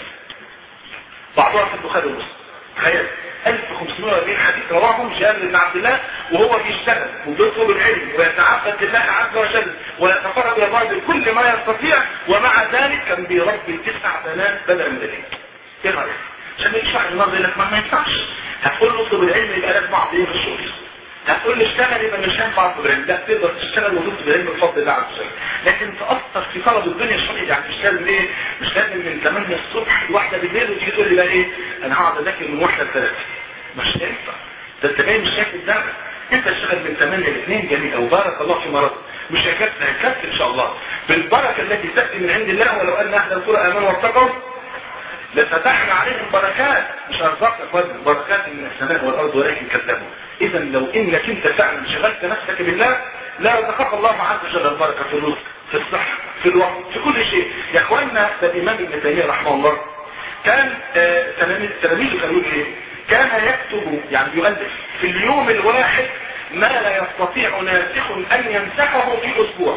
A: بعضها في البخاري ومسلم تخيل 1540 حديث رواهم جابر بن عبد الله وهو بيشتغل وبيطلب العلم ويتعبد لله عز وجل ويتفرغ الى الله بكل ما يستطيع ومع ذلك كان بيربي تسع بنات بدلا من ذلك. ايه رايك؟ عشان يشرح النهارده يقول لك ما, ما ينفعش هتقول له اطلب العلم يبقى لازم اعطي ايه في الشغل هتقول لي اشتغل يبقى مش هينفع اطلب العلم لا تقدر تشتغل وتطلب العلم بفضل الله عز وجل لكن تاثر في طلب الدنيا الشرعي يعني مش لازم ايه مش لازم من 8 الصبح لواحده بالليل وتيجي تقول لي بقى ايه انا هقعد اذاكر من واحده لثلاثه مش هينفع ده انت جاي مش شايف قدامك انت اشتغل من 8 ل 2 جميل او بارك الله في مرض مش هيكفي هيكفي ان شاء الله بالبركه التي تاتي من عند الله ولو ان اهل القرى امنوا واتقوا لفتحنا عليهم بركات مش ارزاق اخوان بركات من السماء والارض ولكن كذبوا اذا لو انك انت فعلا شغلت نفسك بالله لا رزقك الله عز وجل البركه في الرزق في الصحه في الوقت في كل شيء يا اخواننا ده الامام ابن تيميه رحمه الله كان تلاميذه كانوا يقول ايه كان يكتب يعني يؤلف في اليوم الواحد ما لا يستطيع ناسخ ان يمسحه في اسبوع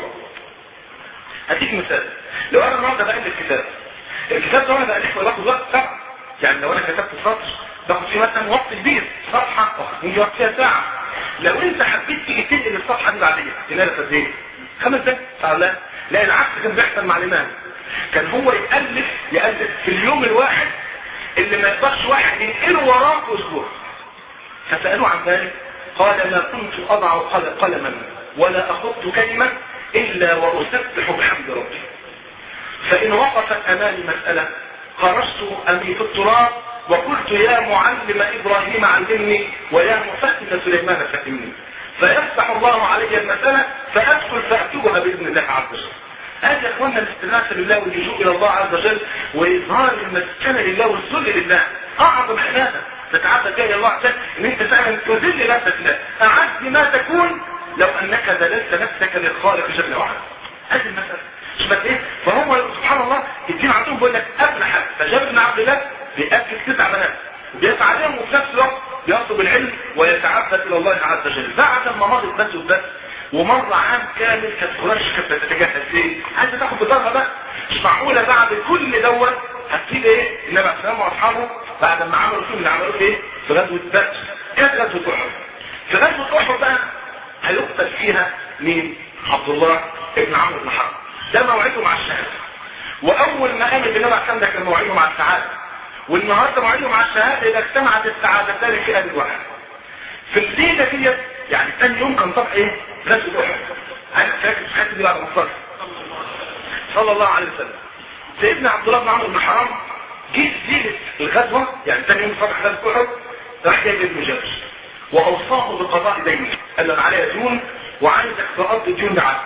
A: هديك مثال لو انا النهارده بألف كتاب الكتاب ده انا بألفه باخد وقت ساعة يعني لو انا كتبت سطر باخد فيه مثلا وقت كبير صفحة واخد وقت فيها ساعة لو انت حبيت تيجي تنقل الصفحة دي بعدين تنقلها قد ايه؟ خمس دقايق ساعة لا لا العكس كان بيحصل مع الامام كان هو يألف يألف في اليوم الواحد اللي ما يقدرش واحد ينقله وراه في اسبوع فسألوه عن ذلك قال ما كنت اضع قلما ولا اخط كلمة الا واسبح بحمد ربي فان وقفت امامي مسألة خرجت امي في التراب وقلت يا معلم ابراهيم علمني ويا مفهم سليمان فهمني فيفتح الله علي المسألة فادخل فاكتبها باذن الله عز وجل هذا اخوانا الاستغاثه بالله واللجوء الى الله عز وجل واظهار المسكنه لله والذل لله اعظم عباده تتعبد بها الى الله عز وجل ان انت فعلا تذل نفسك له اعز ما تكون لو انك ذللت نفسك للخالق جل وعلا هذه المساله مش بس ايه فهو سبحان الله الدين عندهم بيقول لك افلح فجاب ابن عبد الله بيأكل تسع بنات وبيسعى عليهم وفي نفس الوقت بيطلب العلم ويتعبد الى الله عز وجل بعد ما مضت بس وبس ومر عام كامل كانت قريش كانت بتتجهز ليه؟ عايزه تاخد بطارها بقى مش معقوله بعد كل دوت هتسيب ايه؟ النبي عليه السلام واصحابه بعد ما عملوا فيهم اللي عملوه ايه؟ في غزوه بدر كانت غزوه احد في غزوه احد بقى هيقتل فيها مين؟ عبد الله ابن عمرو بن حرب ده موعده مع الشهاده واول ما قام النبي عليه السلام ده كان موعده مع السعاده والنهارده موعده مع الشهاده اذا اجتمعت السعادتان في قلب واحد في الليله ديت يعني ثاني يوم كان طبع ايه؟ غزوه احد انا فاكر الحته دي بعد ما صلى صلى الله عليه وسلم سيدنا عبد الله بن عمرو بن حرام جه ليله الغزوه يعني ثاني يوم صبح غزوه احد راح جايب ابن جابر واوصاه بقضاء دينه قال له انا عليا ديون وعايزك تقضي الديون ده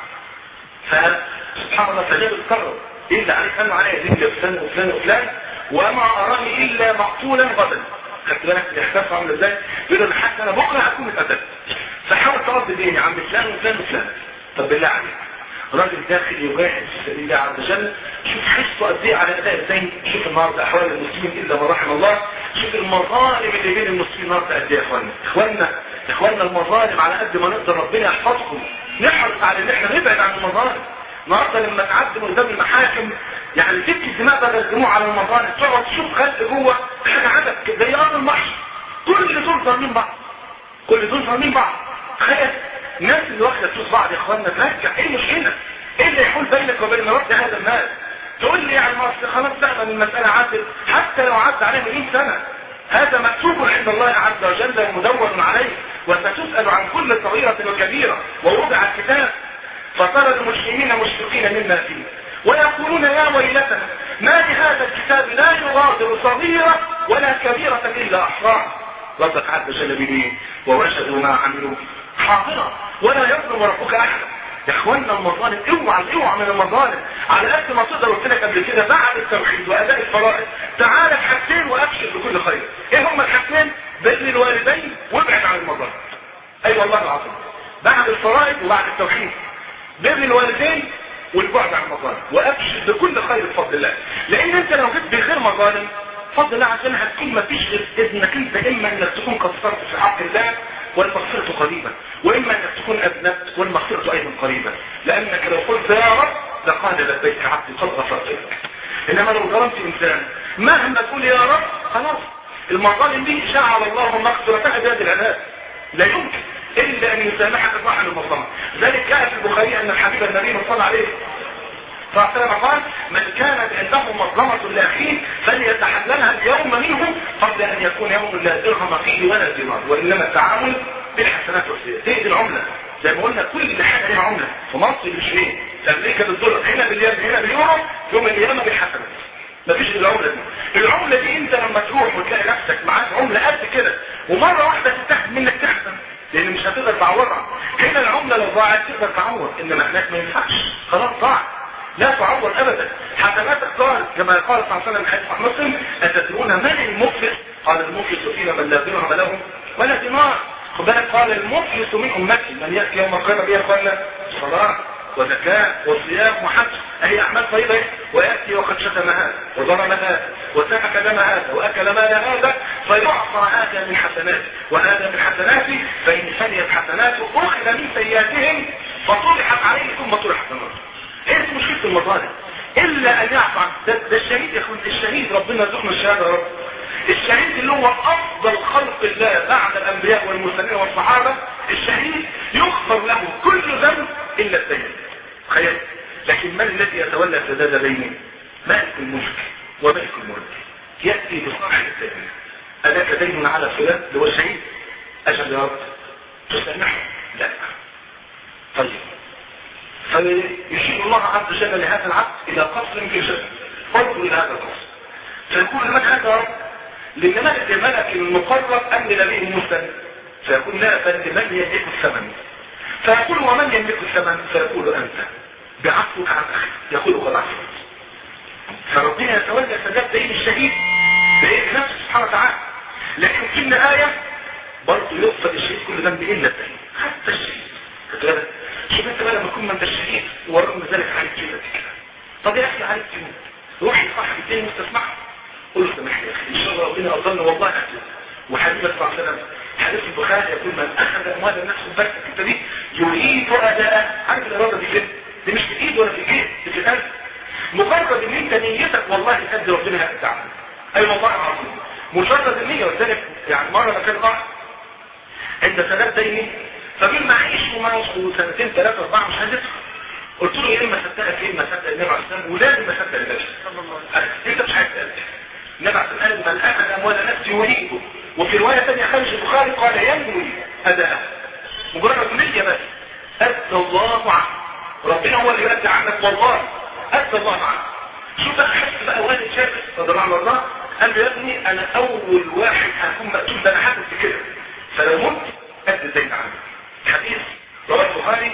A: فسبحان الله فجاب القرر الا عليك انه عليا دين لفلان وفلان وفلان وما اراني الا مقتولا غدا خدت بالك الاحساس عامل ازاي بيقول له حتى انا بكره هكون اتقتلت فحاول تقضي ديني عم فلان وفلان وفلان طب بالله عليك راجل داخل يجاهد في سبيل الله عز وجل شوف حسه قد ايه على اداء الدين شوف النهارده احوال المسلمين الا ما رحم الله شوف المظالم اللي بين المسلمين النهارده قد ايه يا اخوانا اخوانا اخوانا المظالم على قد ما نقدر ربنا يحفظكم نحرص على ان احنا نبعد عن المظالم النهارده لما تعدي من قدام المحاكم يعني تبكي الدماء بدل الدموع على المظالم تقعد تشوف خلق جوه حاجه عدد زي ارض المحشر كل دول ظالمين بعض كل دول ظالمين بعض تخيل الناس اللي واخده فلوس بعض يا اخوانا ترجع ايه المشكله؟ ايه اللي يحول بينك وبين رد هذا المال؟ تقول لي يعني ما اصل خلاص بقى من المساله عدل حتى لو عدى عليه 100 سنه هذا مكتوب عند الله عز وجل مدون عليه وستسأل عن كل صغيرة وكبيرة ووضع الكتاب فترى المسلمين مشفقين مما فيه ويقولون يا ويلتنا ما لهذا الكتاب لا يغادر صغيرة ولا كبيرة إلا أحصاها ربك عز وجل به ووجدوا ما عملوا حاضرة ولا يظلم ربك أحدا يا اخوانا المظالم اوعى اوعى من المظالم على قد ما تقدر قلت لك قبل كده بعد التوحيد واداء الفرائض تعال بحاجتين وابشر بكل خير ايه هما الحاجتين بر الوالدين وابعد عن المظالم اي أيوة والله العظيم بعد الفرائض وبعد التوحيد بر الوالدين والبعد عن المظالم وابشر بكل خير بفضل الله لان انت لو جيت بغير مظالم فضل الله عشان هتكون ما فيش غير اذنك انت اما انك تكون قصرت في حق الله والمغفرة قريبة واما انك تكون اذنبت والمغفرة ايضا قريبة لانك لو قلت يا رب لقال لبيك عبدي قد غفرت لك انما لو ظلمت انسان مهما تقول يا رب خلاص المظالم دي جعل الله مغفرتها بيد العناد لا يمكن الا ان يسامحك صاحب المظلمه ذلك جاء في البخاري ان الحبيب النبي صلى الله عليه فاعترف قال من كانت عنده مظلمة لأخيه فليتحللها اليوم منه قبل أن يكون يوم لا درهم فيه ولا دينار وإنما التعامل بالحسنات والسيئات هي دي العملة زي ما قلنا كل حاجة لها عملة في مصر بالشيء في أمريكا بالدولار هنا باليد هنا باليورو يوم القيامة بالحسنات مفيش الا العملة دي العملة دي انت لما تروح وتلاقي نفسك معاك عملة قد كده ومرة واحدة تتاخد منك تحسن لان مش هتقدر تعوضها هنا العملة لو ضاعت تقدر تعوض انما هناك ما ينفعش خلاص ضاعت لا تعوض ابدا حسناتك قال كما قال صلى الله عليه وسلم حديث مسلم اتدرون من المفلس قال المفلس فينا من لا درهم له ولا دينار خد بالك قال المفلس من امتي من ياتي يوم القيامه بها قال صلاه وزكاة وصيام وحج أهي أعمال طيبة ويأتي وقد شتم هذا وضرب هذا وسفك دم هذا وأكل مال هذا فيعصى هذا من حسناته وهذا من حسناته فإن فنيت حسناته أخذ من سيئاتهم فطرحت عليه ثم طرحت النار ايه دي مشكله المظالم الا ان يعفو عن ده, ده الشهيد يا اخوان الشهيد ربنا يرزقنا الشهاده يا رب الشهيد اللي هو افضل خلق الله بعد الانبياء والمرسلين والصحابه الشهيد يغفر له كل ذنب الا الدين تخيل لكن من الذي يتولى سداد دينه مالك الملك وملك الملك ياتي بصاحب الدين الك دين على فلان اللي هو الشهيد اجل يا رب تسامحه لا طيب فيشير الله عز وجل لهذا العبد الى قصر في الجنة فانظر الى هذا القصر فيقول لمن هذا رب لملك ملك المقرب ام لنبي مسلم فيقول لا بل لمن يملك الثمن فيقول ومن يملك الثمن فيقول انت بعفوك عن اخي يقول قد عفوت فربنا يتولى سجاد دين الشهيد باذن نفسه سبحانه وتعالى لكن في آية برضه يغفر الشهيد كل ذنب الا الدين حتى الشهيد كتبت شوف انت بقى لما تكون ما انت الشهيد ورغم ذلك عليك كده كده طب يا اخي عليك تموت روح لصاحب الدين مستسمعه قول له سامحني يا اخي ان شاء الله ربنا اظن والله اهدى وحديث صلى الله عليه وسلم حديث البخاري يقول من اخذ اموال الناس بس الحته دي يريد اداء عارف الاراده دي كده دي مش في الايد ولا في الجيب دي في القلب مجرد ان انت نيتك والله تأدي ربنا هتتعمل اي والله العظيم مجرد النية ولذلك يعني مرة ما كان ضعف عند سداد ديني فمين معيش ومعه سنتين ثلاثة أربعة مش هتدفع قلت له ايه ما صدقك ايه ما صدق النبي عليه السلام ولازم ما صدق النبي انت مش عايز تقدم النبي عليه السلام قال من اخذ اموال الناس يريده وفي رواية ثانية خارج البخاري قال ينوي اداء مجرد نية بس أدى الله عنه ربنا هو اللي يؤدي عنك والله أدى الله عنه شوف بقى حس بقى والد شاكر رضي الله عنه الله قال له يا ابني انا اول واحد هكون مقتول ده انا حاسس بكده فلو مت ادي الدين عنك حديث رواه البخاري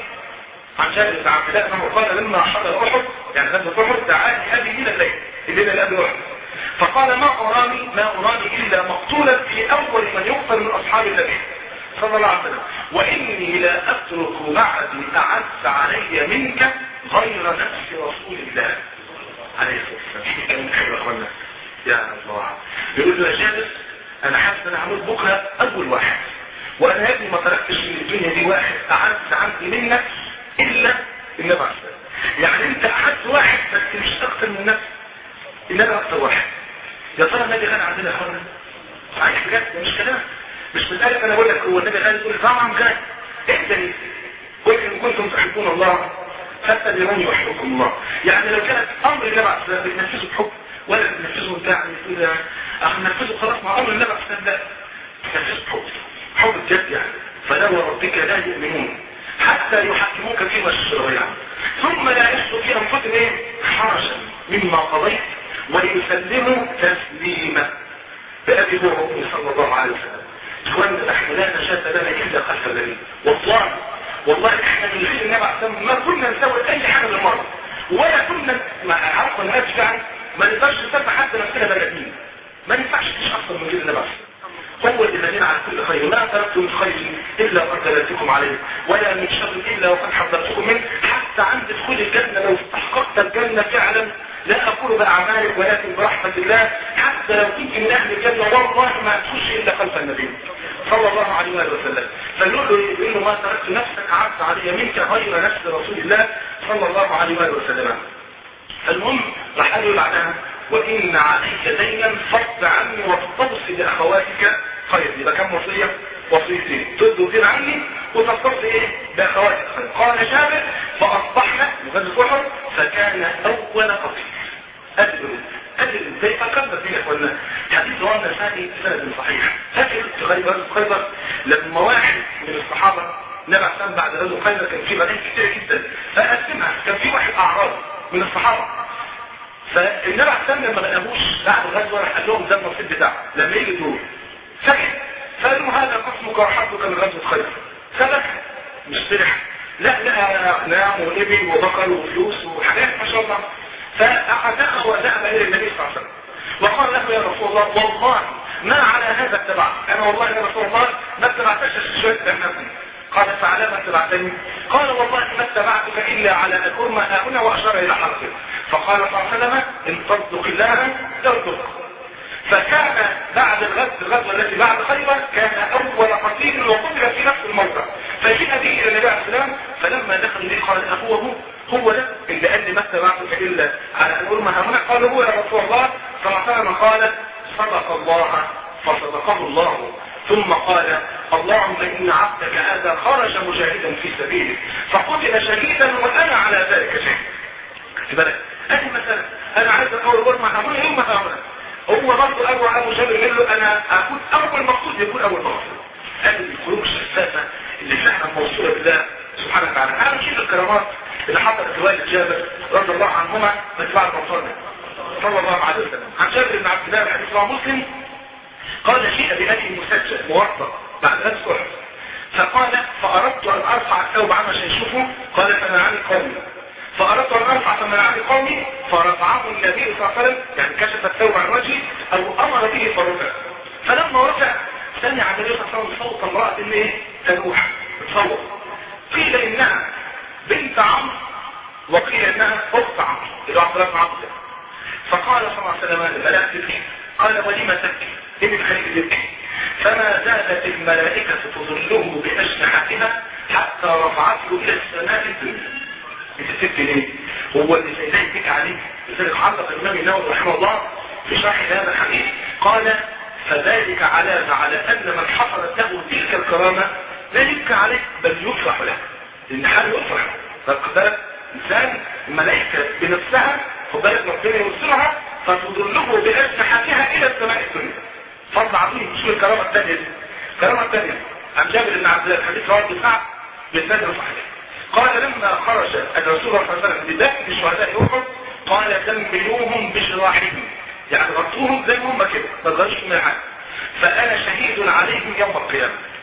A: عن جابر بن عبد الله انه قال لما حضر احد يعني غزوه احد دعاني ابي من الليل الليله اللي قبل احد فقال ما اراني ما اراني الا مقتولا في اول من يقتل من اصحاب النبي صلى الله عليه وسلم واني لا اترك بعدي اعز علي منك غير نفس رسول الله عليه الصلاه والسلام كلام حلو يا اخوانا يا الله يقول له يا جابر انا حاسس ان انا هموت بكره اول واحد وانا يا ابني ما تركتش من الدنيا دي واحد اعز عندي منك الا النبي عليه الصلاه يعني انت اعز واحد بس مش اكتر من نفسك النبي اكتر واحد يا ترى النبي غني عندنا يا اخوانا صحيح بجد ده مش كلام مش مسألة انا بقول لك هو النبي غني تقول طبعا غني اهدني قل ان كنتم تحبون الله فاتبعون يحبكم الله يعني لو كانت امر النبي عليه الصلاه والسلام بتنفذه بحب ولا بتنفذه بتاع تقول اخ ننفذه خلاص مع امر النبي عليه الصلاه والسلام لا تنفذه بحب حب بجد يعني فلا وربك لا يؤمنون حتى يحكموك فيما شجر بينهم ثم لا يجدوا في انفسهم ايه حرجا مما قضيت ويسلموا تسليما بأبي هو أمي صلى الله عليه وسلم إخواننا احنا لا نشاة لنا إلا خلف النبي والله والله احنا من غير النبي عليه الصلاة ما كنا نسوي أي حاجة بالمرة ولا كنا مع عرض الناس فعلا ما نقدرش نسمى حتى نفسنا بني آدمين ما ينفعش تعيش أصلا من غير النبي عليه الصلاة هو الذين على كل خير ما تركت من خير إلا قد دلتكم عليه ولا من شر إلا وقد حذرتكم منه حتى عند دخول الجنة لو استحققت الجنة فعلا لا أقول بأعمالك ولكن برحمة الله حتى لو كنت من أهل الجنة والله ما تخش إلا خلف النبي صلى الله عليه وآله وسلم فنقول له يقول له ما تركت نفسك عبد علي منك غير نفس رسول الله صلى الله عليه وآله وسلم فالمهم راح قال له بعدها وإن عليك دينا فض عني واستوصي لأخواتك خير يبقى كم وصية وصيتين تدوا دين عني وتستوصي ايه بأخواتك خير قال جابر فأصبحنا مغزة أحد فكان أول قصير أدل أدل زي فكرنا فيه يا اخوانا حديث رواه النسائي سند صحيح فاكر غريب خيبر لما واحد من الصحابة نبع سام بعد غزو خيبر كان في مدائن كتير جدا فقسمها كان في واحد أعرابي من الصحابة فالنبي عليه السلام لما لقاهوش بعد الغزوه راح قال لهم ده النصيب بتاعه لما يجي دول سكت فقالوا هذا قسمك وحظك من غزوه خيبر سبك مش فرح لا لا نعم وابل وبقر وفلوس وحاجات ما شاء الله فأعتقه وذهب إلى النبي صلى الله عليه وسلم وقال له يا رسول الله والله ما على هذا اتبعت أنا والله يا رسول الله ما اتبعتش شوية تهنبني قال فعلى ما اتبعتني قال والله ما اتبعتك إلا على أن أرمى هنا وأشار إلى حرفه فقال صلى الله عليه وسلم إن تصدق الله ترزق فكان بعد الغزو الغزوة التي بعد خيبر كان أول قتيل وقتل في نفس الموقع فجيء به إلى النبي عليه السلام فلما دخل النبي قال أخوه هو ده اللي قال لي ما اتبعتك إلا على أن أرمى هنا قال هو يا رسول الله صلى الله عليه وسلم قال صدق الله فصدقه الله ثم قال اللهم إن عبدك هذا خرج مجاهدا في سبيلك فقتل شهيدا وأنا على ذلك شهيد خد بالك ادي مثلا انا عايز اقول اول ما هقول يوم ما هقول هو برضه ابو ابو جابر يقول له انا اكون اول مقصود يكون اول مقصود ادي القلوب الشفافه اللي فعلا موصوله بالله سبحانه وتعالى انا نشوف الكرامات اللي حصلت لوالد جابر رضي الله عنهما من بعد رسولنا صلى الله عليه وسلم عن جابر بن عبد الله حديث رواه مسلم قال جيء بأبي مسجل موثق بعد غزوة احد فقال فأردت أن أرفع الثوب عنه عشان يشوفه قال فمنعني قومي فأردت أن أرفع فمنعني قومي فرفعه النبي صلى الله عليه وسلم يعني كشف الثوب عن وجهي أو أمر به فرفع فلما رفع سمع النبي صلى الله عليه وسلم صوت امرأة إن إيه تنوح تصوت قيل إنها بنت عمرو وقيل إنها أخت عمرو اللي هو عبد الله بن عمرو فقال صلى الله عليه وسلم الملائكة تبكي قال ولم تبكي إن الخليل يبكي فما زالت الملائكة تظله بأجنحتها حتى رفعته إلى السماء الدنيا بتبكي ليه؟ هو اللي سيدنا يبكي عليه لذلك علق الإمام النووي رحمه الله في شرح هذا الحديث قال فذلك علامة على أن من حصلت له تلك الكرامة لا يبكى عليه بل يفرح له لأن حال يفرح فقد بالك إنسان الملائكة بنفسها خد بالك ربنا يوصلها فتضله بأجنحتها إلى السماء الدنيا فضل عظيم شو الكرامة الثانية دي الكرامة الثانية عن جابر بن عبد الله الحديث رواه الدفاع بسند صحيح قال لما خرج الرسول صلى الله عليه وسلم بدفن شهداء احد قال دمروهم بجراحهم يعني غطوهم زي ما هم كده ما تغيرش من حاجه فانا شهيد عليهم يوم القيامه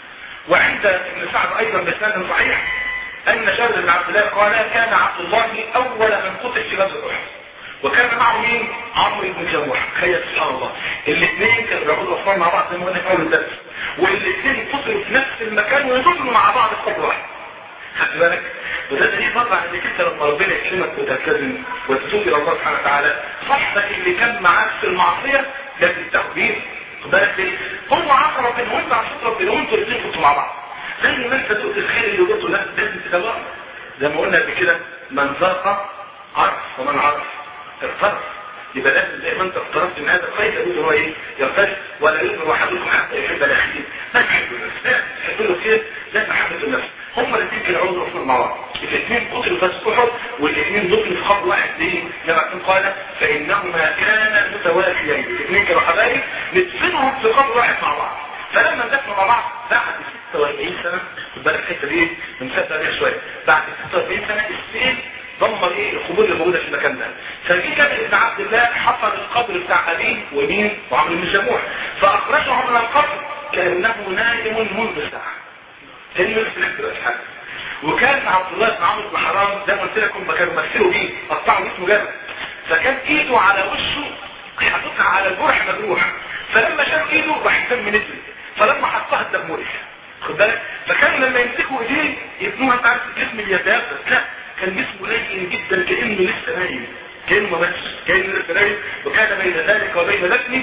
A: وعند ابن سعد ايضا بسند صحيح ان جابر بن عبد الله قال كان عبد الله اول من قتل في غزوه احد وكان معه مين عمرو بن جموح تخيل سبحان الله الاثنين كانوا بيعبدوا الاصنام مع بعض زي ما قلنا في اول الدرس والاثنين قتلوا في نفس المكان ويدخلوا مع بعض في قبر واحد خدت بالك وده دليل طبعا انك انت لما ربنا يكرمك وتلتزم وتتوب الى الله سبحانه وتعالى صاحبك اللي كان معاك في المعصيه لازم تاخديه خد بالك ليه؟ هو عصى ربنا وانت عصيت ربنا وانتوا الاثنين كنتوا مع بعض زي ما انت تقول الخير اللي قلته لا لازم تتابعه زي ما قلنا قبل كده من ذاق عرف ومن عرف اغترف يبقى لازم زي ما انت اقترفت من هذا الخير لابد ان هو ايه يغترف ولا يؤمن احدكم حتى يحب الاخير ما تحب النفس لا تحب له خير لا محبه النفس هم الاثنين كانوا عاوزوا يوصلوا مع بعض الاثنين قتلوا في احد والاثنين دخلوا في خط واحد ليه؟ لما كان قال فانهما كانا متوافيين الاثنين كانوا حبايب ندفنهم في خط واحد مع بعض فلما اندفنوا مع بعض بعد 46 سنه خد بالك الحته دي بنسبق عليها شويه بعد 46 سنه السيل دمر ايه القبور اللي موجوده في المكان ده فجي جابر بن عبد الله حفر القبر بتاع ابيه ومين وعمرو بن جموح فاخرجه من القبر كانه نائم منذ ساعه كان يمسك دلوقتي حاجه وكان عبد الله بن عمرو بن حرام زي ما قلت لكم كانوا مثلوا بيه قطعوا جسمه جامد فكان ايده على وشه حاططها على الجرح مجروح فلما شاف ايده راح الدم نزل فلما حطها الدم وقف خد بالك فكان لما يمسكوا ايديه يبنوها انت عارف الجسم بيتيبس لا كان جسمه لين جدا كانه لسه نايم كانه ما ماتش كانه لسه نايم وكان بين ذلك وبين دفنه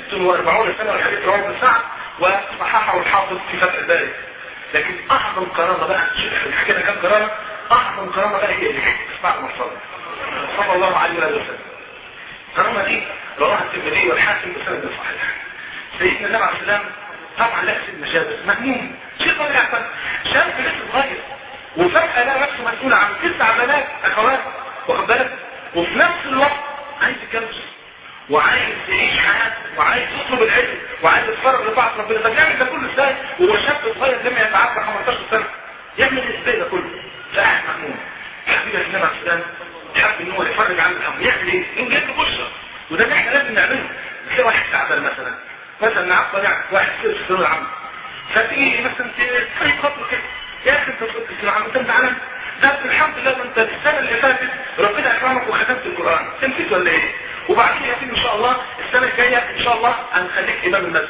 A: 46 سنه والحديث رواه ابن سعد وصححه الحافظ في فتح الباري لكن اعظم كرامه بقى شوف حكينا كام كرامه اعظم كرامه بقى هي اللي اسمع المصطفى صلى الله عليه وسلم الكرامه دي رواها الترمذي والحاكم بسند صحيح سيدنا النبي عليه السلام طبعا لابس المشابس مهموم شيء طبيعي احسن شاب لسه صغير وفجأة لقى نفسه مسؤول عن تسع بنات اخوات واخد بالك وفي نفس الوقت عايز يتجوز وعايز يعيش حياته وعايز يطلب العلم وعايز يتفرغ لطاعة ربنا طب يعمل ده كله ازاي وهو شاب صغير لم يتعدى 15 سنة يعمل ازاي ده كله فقاعد مهموم حبيبي النبي عليه السلام حب ان هو يفرج عن الهم يعمل ايه؟ يقوم جايب بشرى وده اللي احنا لازم نعمله تلاقي واحد تعبان مثلا مثلا نعطل يعني واحد كده في الثانويه العامه فتيجي مثلا تخيل خطوه كده يا اخي انت في الثانويه العامه انت زعلان ده الحمد لله ده انت السنه اللي فاتت ربنا اكرمك وختمت القران تنسيت ولا ايه؟ وبعدين يا سيدي ان شاء الله السنه الجايه ان شاء الله هنخليك امام المسجد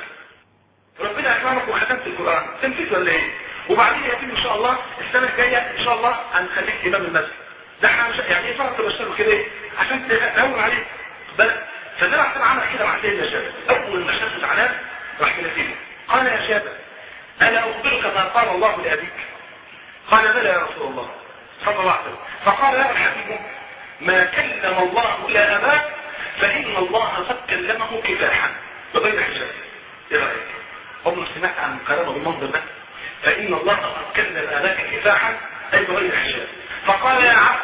A: ربنا اكرمك وختمت القران تنسيت ولا ايه؟ وبعدين يا سيدي ان شاء الله السنه الجايه ان شاء الله هنخليك امام المسجد ده احنا يعني ايه فرق تبشره كده ايه؟ عشان تهون عليك بل فده عشان عمل كده مع سيدنا شابه اول ما شاف زعلان راح لنتيجه قال يا شابه الا اخبرك ما قال الله لابيك قال بلى يا رسول الله صلى الله عليه وسلم فقال يا الحبيب ما كلم الله الى اباك فان الله قد كلمه كفاحا بغير حجاب ايه رايك عمرك سمعت عن كلامه بالمنظر ده فان الله قد كلم اباك كفاحا اي بغير حجاب فقال يا عبد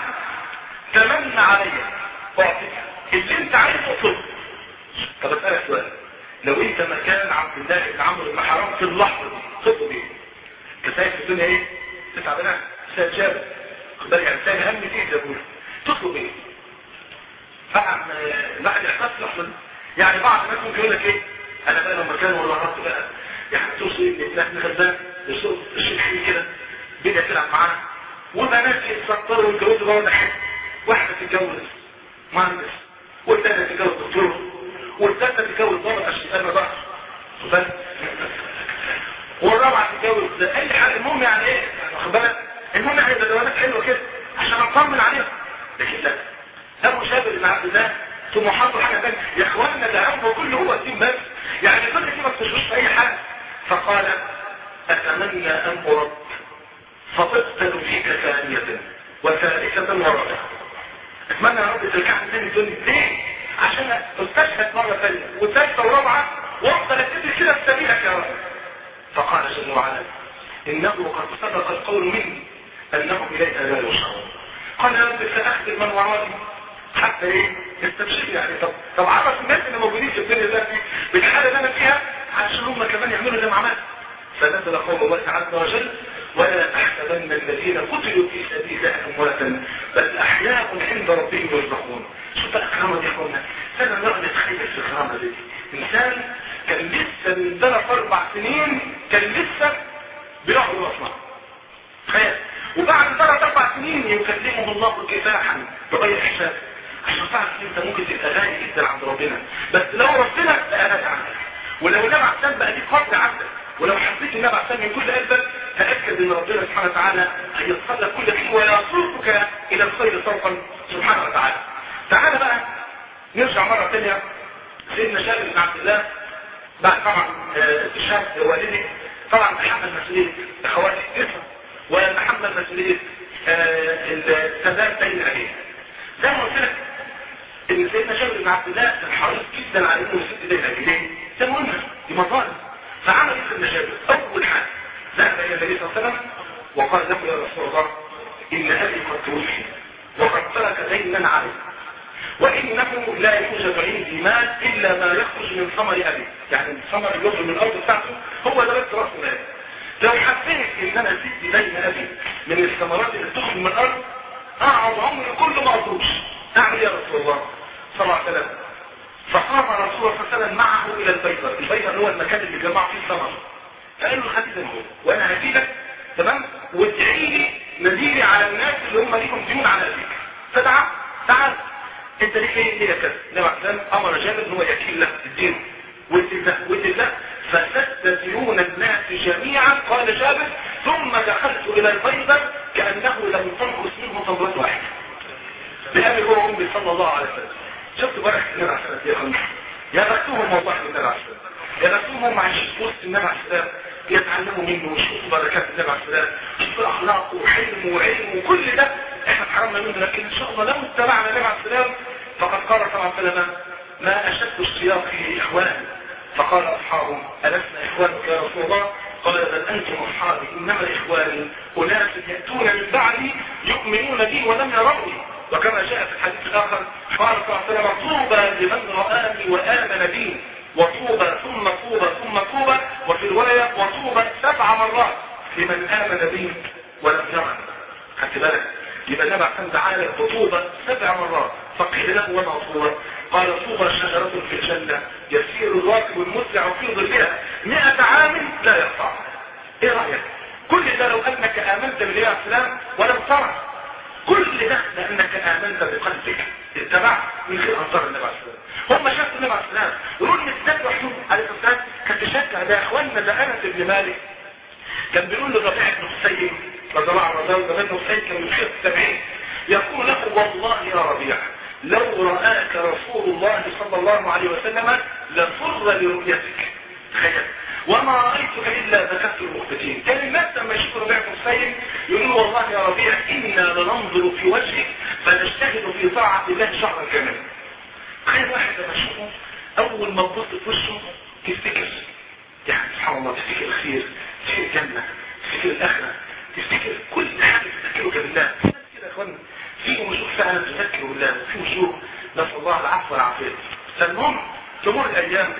A: تمنى علي اعطيك اللي انت عايز تطلبه طب اسالك سؤال لو انت مكان عبد الله بن عمرو بن حرام في اللحظه دي تطلب ايه؟ انت شايف الدنيا ايه؟ تسعة بنات استجابه خد بالك يعني تاني هم ايه زي بقول تطلب ايه؟ بعد بعد احساس اللحظه دي يعني بعض الناس ممكن يقول لك ايه؟ انا بقى لو مكان ولا رحت بقى يعني توصل ابن ابن غزال يصوت الشيخ كده بدأ تلعب معاه وبنات يتسطروا ويتجوزوا بقى ولا حاجه واحده تتجوز مهندس والثانية تتجوز دكتور والثالثة تتجوز ضابط عشان تقابل ظهر بس والرابعة تتجوز اي حاجة المهم يعني ايه واخد بالك المهم يعني بدوامات حلوة كده عشان اطمن عليها لكن لا ابو شابر بن عبد الله طموحاته حاجة ثانية يا اخوانا ده امره كله هو الدين بس يعني كل دي ما بتشوفش في اي حاجة فقال اتمنى ان ارد فتقتل فيك ثانية وثالثة ورابعة اتمنى يا رب ترجعني تاني تقول ليه عشان استشهد مرة ثانية وثالثة ورابعة وافضل ابتدي كده في سبيلك يا رب فقال جل وعلا انه قد سبق القول مني انه اليك لا يشعر قال يا رب ساخدم من ورائي حتى ايه استبشر يعني طب طب عرف الناس اللي موجودين في الدنيا دلوقتي بالحاله اللي انا فيها عشان هم كمان يعملوا زي ما عملت فنزل قول الله عز وجل ولا تحسبن الذين قتلوا في سبيل الله امواتا بل احياء عند ربهم يرزقون شوف الكرامه دي يا اخوانا انا نقعد نتخيل في الكرامه دي انسان كان لسه من ثلاث اربع سنين كان لسه بيقعدوا يصنعوا تخيل وبعد ثلاث اربع سنين يكلمه الله كفاحا بغير حساب عشان تعرف ان انت ممكن تبقى غالي جدا عند ربنا بس لو ربنا بقى غالي عندك ولو النبي عليه السلام بقى دي فضل عندك ولو حسيت النبي عليه السلام من كل قلبك تاكد ان ربنا سبحانه وتعالى هيصل لك كل خير ويصرفك الى الخير سوقا سبحانه وتعالى تعالى بقى نرجع مره ثانيه سيدنا جابر بن عبد الله بعد طبعا استشهاد والده طبعا تحمل مسؤوليه اخواتي التسعه وتحمل مسؤوليه السداد بين ابيه زي ما قلت لك ان سيدنا جابر بن عبد الله كان حريص جدا على انه يسد بين ابيه ده مهم دي مظالم فعمل ايه سيدنا جابر اول حاجه ذهب الى النبي صلى الله عليه وسلم وقال له يا رسول الله ان ابي قد توفي وقد ترك دينا عليه وانه لا يوجد عندي مال الا ما يخرج من ثمر ابي يعني الثمر اللي يخرج من الارض بتاعته هو ده بس راس مال لو حسيت ان انا زدت دين ابي من الثمرات اللي بتخرج من الارض اقعد عمري كله ما اقدرش اعمل ايه يا رسول الله صلى الله عليه وسلم فقام رسول الله صلى الله عليه وسلم معه الى البيضة البيضة هو المكان اللي جمع فيه الثمر فقال له خديجة هو وانا هجيلك تمام وادعي لي نذيري على الناس اللي هم ليهم ديون على ابيك فدعا تعال انت ليه ايه ليه كذا النبي عليه السلام امر جابر ان هو يكيل له الدين وادي له وادي له فسد ديون الناس جميعا قال جابر ثم دخلت الى البيضة كانه لم تنقص منه تمرة واحدة بأبي هو أمي صلى الله عليه وسلم شفت بركة النبي عليه السلام يا خلق يا بختهم والله النبي عليه السلام يا بختهم عايشين في وسط النبي عليه السلام يتعلموا منه ويشوفوا بركات النبي عليه السلام يشوفوا أخلاقه وحلمه وعلمه وكل ده احنا حرمنا منه لكن ان شاء الله لو اتبعنا النبي عليه السلام فقد قال صلى الله عليه وسلم ما أشد اشتياقي إخواني فقال أصحابه ألسنا إخوانك يا رسول الله قال بل أنتم أصحابي إنما إخواني أناس يأتون من بعدي يؤمنون بي ولم يروني وكما جاء في الحديث الآخر قال صلى الله عليه وسلم طوبى لمن رآني وآمن بي وطوبى ثم طوبى ثم طوبى وفي الرواية وطوبى سبع مرات لمن آمن بي ولم يرني خدت بالك يبقى النبي عليه تعالى بطوبة سبع مرات فقيل له وما طوبى قال طوبى شجرة في الجنة يسير الراكب المسرع في ظلها مئة عام لا يقطع ايه رأيك كل ده لو انك امنت بالله عليه السلام ولم ترى كل ده لانك امنت بقلبك اتبعت من غير انظار النبي عليه السلام هم شافوا النبي عليه السلام يقولون السيد وحيد عليه السلام كان بيشجع ده يا اخواننا ده انس بن مالك كان بيقول للربيع بن حسين رضي الله عنه رضي بن حسين كان من خير التابعين يقول له والله يا ربيع لو رآك رسول الله صلى الله عليه وسلم لفر لرؤيتك تخيل وما رأيتك إلا ذكرت المختتين كان الناس لما يشوفوا ربيع بن حسين يقولوا والله يا ربيع إنا لننظر في وجهك فنجتهد في طاعة الله شهرا كاملا تخيل واحد لما يشوفه أول ما تبص في وشه تفتكر يعني سبحان الله تفتكر الخير تفتكر الجنة تفتكر الآخرة تفتكر كل حاجة تفتكره بالله كده يا اخوانا في وجوه فعلا تذكر بالله وفي وجوه نسأل الله العفو والعافية فالمهم تمر الأيام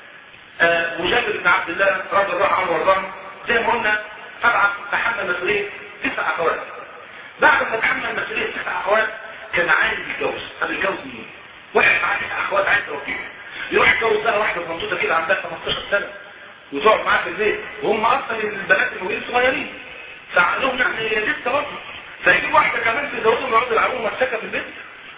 A: آه وجابر بن عبد الله رضي الله عنه وارضاه زي ما قلنا طبعا تحمل مسؤولية تسع أخوات بعد ما تحمل مسؤولية تسع أخوات كان عايز يتجوز طب يتجوز مين؟ واحد معاه تسع أخوات عايز يربيهم يروح يتجوز بقى واحدة بنطوطة كده عندها 15 سنة وتقعد معاه في البيت وهم أصلا البنات الموجودين صغيرين فعقلهم يعني لسه برضه فيجيب واحدة كمان في زوجهم يقعدوا يلعبوا مسكة في البيت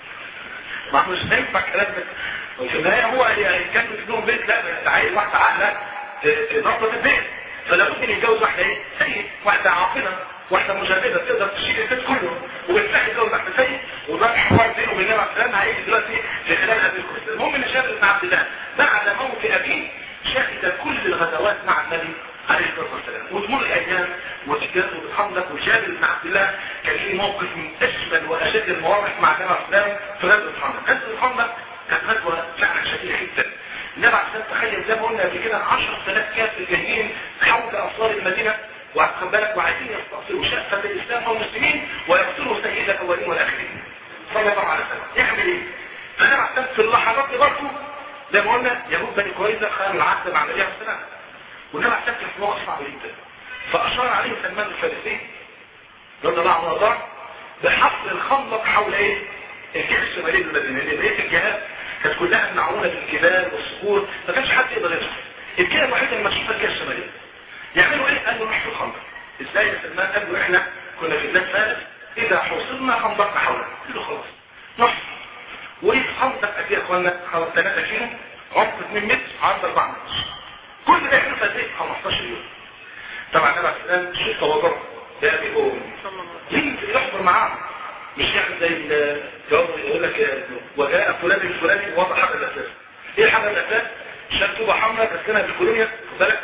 A: ما هو مش هينفع الكلام ده وفي النهاية هو كان في لهم بيت لا ده عايز واحدة عاقلة تنظف البيت فلا ممكن يتجوز واحدة ايه سيد واحدة عاقلة واحدة مجردة تقدر تشيل البيت كله وبالفعل يتجوز واحدة سيد وده الحوار بينه وبين النبي عليه السلام هيجي دلوقتي في خلال هذه القصة المهم ان جابر بن عبد الله بعد موت ابيه شهد كل الغزوات مع النبي عليه الصلاة والسلام وتمر الأيام وتجاهه بحمدك وجابر بن عبد الله كان ليه موقف من أجمل وأشد المواقف مع النبي عليه السلام في غزوة حمدك غزوة حمدك كانت غزوة فعلا شديدة جدا النبي عليه السلام تخيل زي ما قلنا قبل كده 10000 كافر جايين حول أسوار المدينة وخد بالك وعايزين يستأصلوا شأفة الإسلام والمسلمين ويقتلوا سيد الأولين والآخرين صلى الله عليه وسلم يعمل إيه؟ فالنبي عليه السلام في اللحظات دي برضه زي ما قلنا يهود بني كويسة خانوا العهد مع النبي عليه السلام والنبي عليه السلام في موقف صعب جدا فأشار عليه سلمان الفارسي رضي الله عنه وارضاه بحفر الخندق حول ايه؟ الجهه الشماليه للمدينه لان بقيه الجهات كانت كلها معونه بالجبال والصخور ما كانش حد يقدر يدخل الجهه الوحيده اللي مكشوفه الجهه الشماليه يعملوا ايه قالوا نروح في الخندق ازاي يا سلمان قالوا احنا كنا في بلاد فارس اذا حوصلنا خندقنا حولنا قالوا خلاص نروح وايه خندق قد ايه يا اخوانا 3 كيلو عمق 2 متر عرض 4 متر كل ده يكلف قد ايه 15 يوم طبعا النبي عليه السلام شيء تواضع ده بيقول مين يحضر معاه مش يعمل زي الجواب يقول لك وجاء فلان الفلاني وضع حجر الاساس ايه حجر الاساس شال طوبه حمراء كسرها بالكولونيا خد بالك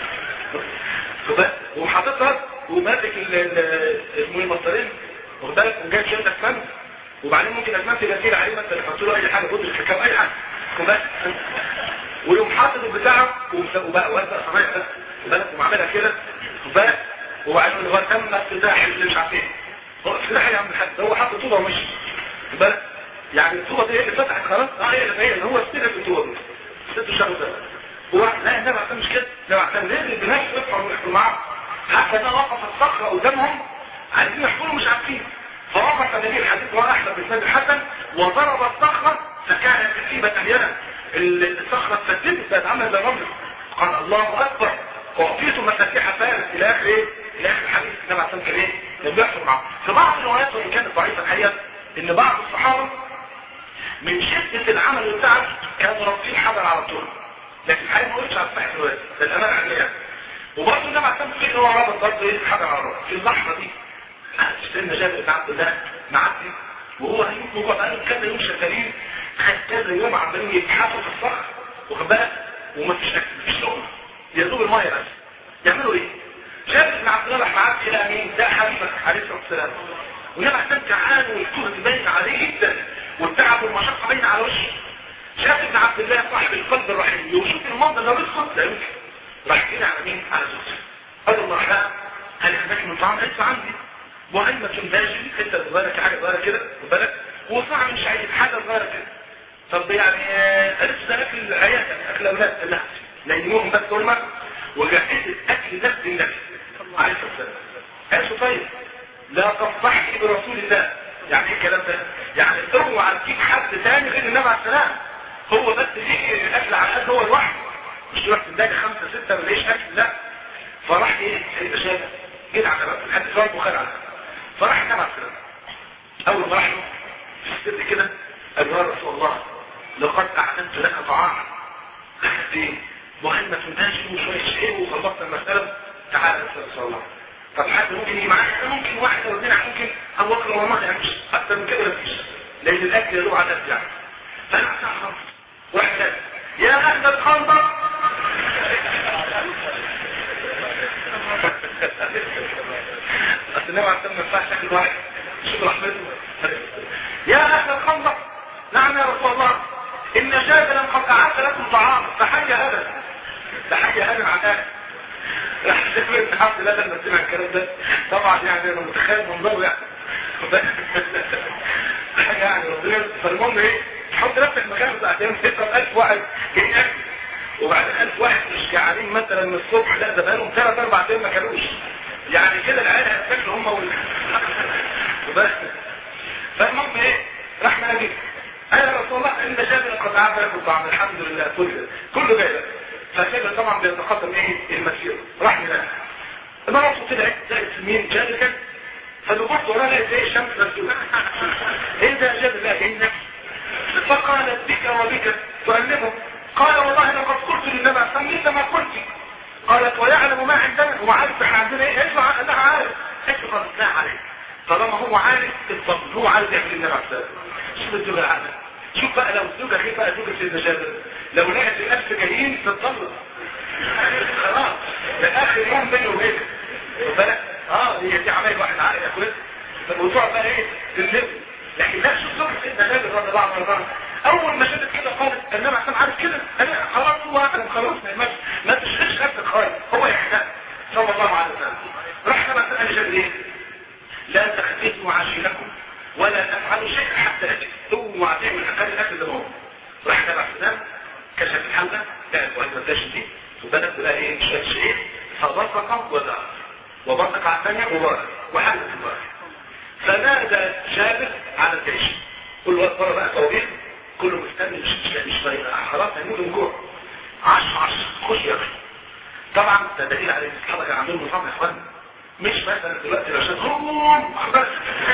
A: خد بالك وحاططها وماسك اسمه ايه المسطرين واخد بالك وجايب شويه اسمنت وبعدين ممكن اسمنت يبقى فيه عليه مثلا يحط له اي حاجه بودره كاكاو اي حاجه خد بالك ويقوم حاطط البتاع وبقى وزع صنايع بس خد بالك وعاملها كده خد بالك وبعدين اللي هو تم افتتاح اللي مش عارف ايه هو افتتاح يا عم الحاج ده هو حط طوبه ومشي خد بالك يعني الطوبه دي اللي فتحت خلاص اه هي اللي هي هو استلف الطوبه دي ست شهر ده هو لا النبي عشان مش كده النبي عشان نزل بنفسه يفهم ويحكوا معاه حتى ده وقف الصخره قدامهم عايزين يحكوا مش عارفين فوقف النبي الحديث هو احمد بن سيد الحسن وضرب الصخره فكانت كتيبه مليانه الصخره اتسددت بقت عامله زي الرمل قال الله اكبر واعطيته مفاتيح فارس الى اخر ايه؟ الى اخر الحديث النبي عشان كان ايه؟ كان بيحصل معاه في بعض الروايات وان كانت ضعيفه الحقيقه ان بعض الصحابه من شدة العمل بتاعه كانوا رابطين حجر على طول لكن الحقيقة ما قلتش على صحة الواد ده الأمان عليها وبرضه النبي عليه الصلاة والسلام هو رابط برضه ايه الحجر على الرأس في اللحظة دي سيدنا جابر بن عبد الله معدي وهو هيموت موجوع بقاله كذا يوم شغالين خد كذا يوم عمالين يبحثوا في الصخر واخد بالك ومفيش أكل مفيش لقمة يا دوب المية بس يعملوا ايه؟ جابر بن عبد الله راح معدي إلى مين؟ ده حبيبك عليه الصلاة والسلام والنبي عليه الصلاة والسلام جعان والجهد باين عليه جدا والتعب والمشقة باين على وشه شاف ابن عبد الله صاحب القلب الرحيم يشوف المنظر ده بيدخل لا يمكن راح كده على مين على زوجته قال الله لا هل عندك من طعام قلت عندي وهيمة باجي حته صغيره حاجه صغيره كده خد بالك وصاع مش عايز حاجه صغيره كده طب يعني لسه اكل العيال اكل الاولاد لا نيموهم بس دول وجهزت اكل نفس النبي عليه الصلاه والسلام قال طيب لا تصحي برسول الله يعني ايه الكلام ده يعني اوعى تجيب حد تاني غير النبي عليه السلام هو بس ليه الاكل على قد هو لوحده مش تروح تلاقي خمسه سته ما ليش اكل لا فراح ايه سيدنا شاب جيت على باب الحديث رواه البخاري على فراح النبي عليه السلام اول ما راح له في السر كده قال يا رسول الله لقد اعلنت لك طعاما اكلت ايه مهمه ماشي وشويه شيء وخلصت المساله تعالى يا رسول الله طب حد ممكن يجي معايا ممكن واحد او اثنين ممكن ابو بكر والله يعني مش اكتر من كده مفيش لان الاكل يدوب على الناس يعني فانا عشان خلاص واحد يا اهل الخندق اصل النبي عليه الصلاه والسلام شكل واحد شوف رحمته يا اهل الخندق نعم يا رسول الله ان جابلا قد اعد لكم طعام فحيا ابدا فحيا ابدا عن اهل راح تفرق الحمد لله لما سمع الكلام ده طبعا يعني انا متخيل منظره يعني حاجه يعني ربنا فالمهم ايه تحط نفسك مكان بتاع تاني تضرب 1000 واحد جايين اكل وبعدين 1000 واحد مش جعانين مثلا من الصبح لا ده بقالهم ثلاث اربع ايام ما كانوش يعني كده العيال هتاكلوا هم وال وبس فالمهم ايه راح نادي قال يا رسول الله ان جابر قد عاد لكم طعام الحمد لله كله كله جاي لك فجابر طبعا بيتقدم ايه المسير راح هناك مرته طلعت لقيت مين جابر كان فدخلت وراها لقيت ايه الشمس مسجوده ايه ده يا جابر لا انك فقالت بك وبك تؤلمه قال والله لقد قلت للنبي سميت ما قلت قالت ويعلم ما عندنا هو عارف احنا عندنا ايه ايش انها عارف ايش قالت لا عليه طالما هو عارف الفضل هو عارف يعمل النبي عليه الصلاه شوف الزوجه العادة شوف بقى لو الزوجه كيف بقى زوجة سيدنا جابر لو لقت الألف جايين تتطلق خلاص ده آخر يوم بينه وبينك خد بالك اه هي دي عمايل واحد عاقل يا كويس الموضوع بقى ايه تنزل لكن لا شوف زوجة سيدنا جابر رضي الله عنه اول ما شافت كده قالت النبي عشان عارف كده انا خلاص هو اعلم خلاص ما ما تشغلش نفسك خالص هو يحتاج صلى الله عليه وسلم راح كما سأل جابر ايه لا تختفوا عشيركم ولا تفعلوا شيئا حتى اجد اوعى تعمل اقل الاكل اللي هو راح تبع السلام كشف الحلقه لقت وهي ما دي وبدات تلاقي ايه شويه شعير فبصق وذاق وبصق على الثانيه وبارك وحدث البارك فنادى جابر على الجيش كل وقت بره بقى توبيخ كله مستني مش مش مش طريقه خلاص هيموت من جوع عشر عشر خش يا اخي طبعا ده دليل على ان الصحابه كان عندهم نظام يا اخوان مش مثلا دلوقتي لو شاد هون واخد بالك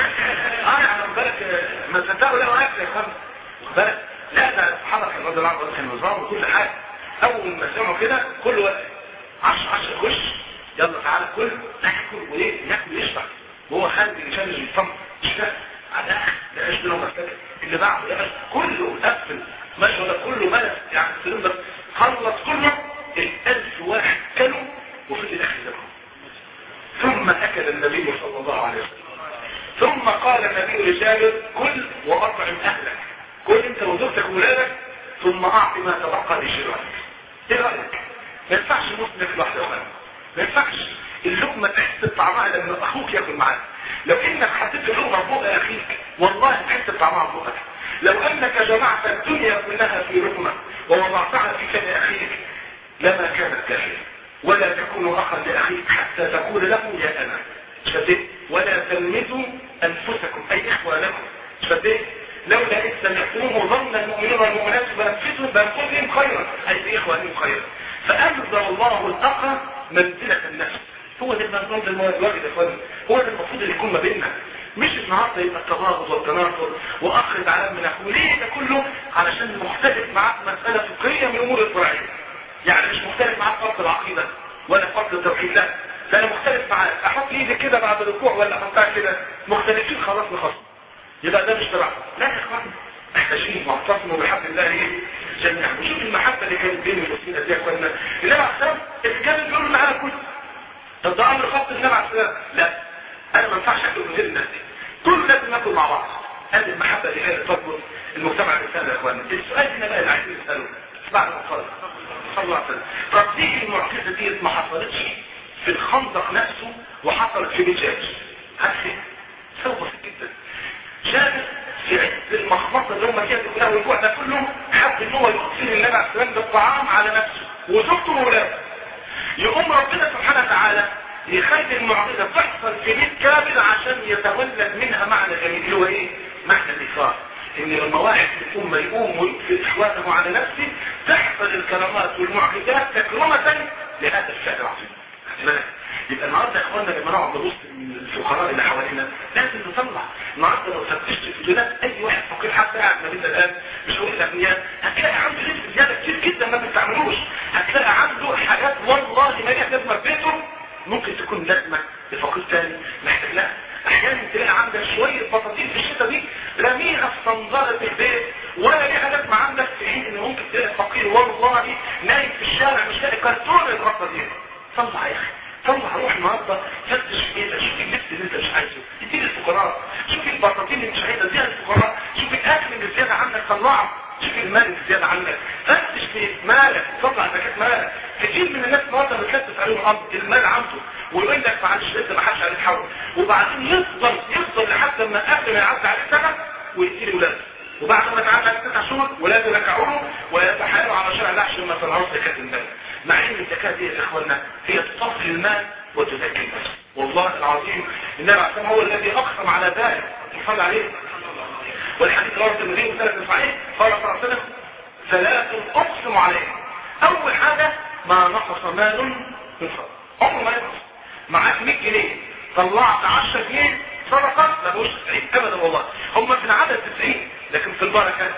A: اه يعني واخد بالك ما تصدقوا لا اكل يا اخوان واخد بالك لا ده الصحابه كان رضي الله عنهم كان نظام وكل حاجه اول ما سمعوا كده كل وقت 10 10 خش يلا تعالى كل ناكل وايه ناكل ويشبع وهو خارج يشمس الفم مش ده على الاخر ده ايش بينهم اللي بعده ده كله قفل ماشي ولا كله ملك يعني السلم خلص كله الألف واحد كانوا وفي الأخر ذبحوا ثم أكل النبي صلى الله عليه وسلم ثم قال النبي لجابر كل وأطعم أهلك كل أنت وزوجتك وولادك ثم أعطي ما تبقى لشيرانك إيه رأيك؟ ما ينفعش مسلم لوحده ما ينفعش اللقمة تحس بطعمها لما أخوك ياكل معاك لو إنك حطيت اللقمة في بق أخيك والله تحس بطعمها في بقك لو أنك جمعت الدنيا كلها في لقمة ووضعتها في فم أخيك لما كانت كافية ولا تكون أخا لأخيك حتى تقول له يا أنا شديد ولا تلمزوا أنفسكم أي إخوانكم شديد لولا إذ سمعتموه ظن المؤمنون والمؤمنات بأنفسهم بأنفسهم خيرا أي بإخوانهم خيرا فأنزل الله الأخ منزلة النفس هو ده المنظر الواجب يا اخواني هو ده المفروض اللي يكون ما بيننا مش النهارده يبقى التباغض والتنافر واخ زعلان من اخوه ليه ده كله علشان مختلف معاه في مساله فقهيه من امور الفرعيه يعني مش مختلف معاه في فرق العقيده ولا فرق التوحيد لا ده انا مختلف معاه احط ايدي كده بعد الركوع ولا احطها كده مختلفين خلاص نخصم يبقى ده مش تبع لا يا اخوان محتاجين واعتصموا بحبل الله ايه جميعا وشوف المحبه اللي كانت بين المسلمين قد ايه يا اخوانا النبي عليه السلام كان بيقول معانا كل طب ده امر خاص النبي عليه السلام لا انا ما ينفعش اكل من غير الناس دي كل لازم ناكل مع بعض هذه المحبه اللي هي تربط المجتمع الانساني يا اخوانا السؤال هنا بقى اللي عايزين نساله بعد ما خلص صلى الله عليه وسلم طب ليه المعجزه دي ما حصلتش في الخندق نفسه وحصلت في بجاج عارف ايه؟ سبب بسيط جدا جابر في عز المخمصه اللي هم فيها كلها والجوع ده كله حب ان هو يقسم النبي عليه السلام بالطعام على نفسه وزوجته وولاده يقوم ربنا سبحانه وتعالى يخلي المعجزه تحصل في بيت كامل عشان يتولد منها معنى جميل اللي هو ايه؟ معنى الايثار ان لما واحد في الامه يقوم ويؤثر اخوانه على نفسه تحصل الكرامات والمعجزات تكرمه لهذا الفعل العظيم يبقى النهارده يا اخوانا لما نقعد نبص الفقراء اللي حوالينا لازم نطلع النهارده لو فتشت في البلاد اي واحد فقير حتى قاعد ما بين الان مش هقول الاغنياء هتلاقي عنده لبس زياده كتير جدا ما بتعملوش هتلاقي عنده حاجات والله ما ليها لازمه في بيته ممكن تكون لازمه لفقير تاني محتاج لها احيانا تلاقي عندك شويه بطاطين في الشتاء دي رميها في صنزره البيت ولا ليها لازمه عندك في حين ان ممكن تلاقي فقير والله نايم في الشارع مش لاقي كرتون الغطا دي طلع يا اخي طلع روح النهارده فتش في ايدك شوف اللبس اللي انت مش عايزه اديه للفقراء شوف البطاطين اللي مش عايزها اديها للفقراء شوف الاكل اللي زياده عندك طلعه شوف المال اللي زياده عندك فتش في مالك طلع زكاه مالك كتير من الناس النهارده بتلبس عليهم الارض المال عنده ويقول لك معلش لسه ما حدش عليه حول وبعدين يفضل يفضل لحد ما قبل ما يعدي عليه سنه ويديه لاولاده وبعد ما تعدي عليه تسع شهور ولاده يرجعوه ويتحايلوا على شرع العشر ما طلعوش زكاه المال مع ان الزكاه دي يا اخوانا هي تصفي المال وتزكي النفس والله العظيم النبي عليه الصلاه هو الذي اقسم على ذلك صلى عليه والحديث رواه الترمذي وسند صحيح قال صلى الله عليه وسلم ثلاث اقسم عليه اول حاجه ما نقص مال من صدقه عمره ما ينقص معاك 100 جنيه طلعت 10 جنيه صدقه ما بقوش 90 ابدا والله هم في العدد 90 لكن في البركه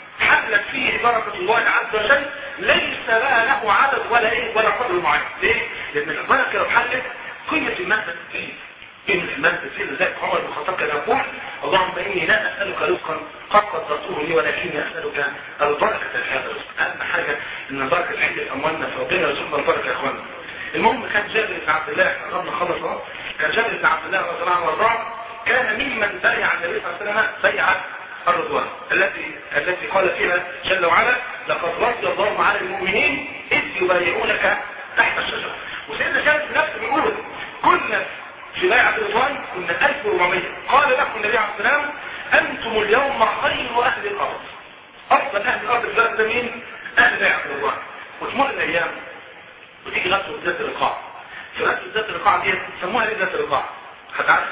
A: حلت فيه بركة الله عز وجل ليس بقى له عدد ولا ايه ولا قدر معين ليه؟ لان البركة لو حلت قيمة المال تزيد قيمة المال تزيد لذلك عمر بن الخطاب كان يقول اللهم اني لا اسألك رزقا قد قدرته لي ولكني اسألك البركة في هذا الرزق اهم حاجة ان البركة تحل اموالنا فربنا يرزقنا البركة يا اخوانا المهم كان جابر بن عبد الله قبل خلص اهو كان جابر بن عبد الله رضي الله عنه وارضاه كان ممن بايع النبي صلى الله عليه وسلم بيعه الرضوان التي التي قال فيها جل وعلا لقد رضي الله على المؤمنين اذ يبايعونك تحت الشجره وسيدنا جابر نفسه بيقول كنا في بيعه الرضوان كنا 1400 قال لكم النبي عليه السلام انتم اليوم خير اهل الارض افضل اهل الارض في البلد ده مين؟ اهل بيعه الرضوان وتمر الايام وتيجي غزوه ذات الرقاع في غزوه ذات الرقاع دي سموها ليه ذات الرقاع؟ هتعرف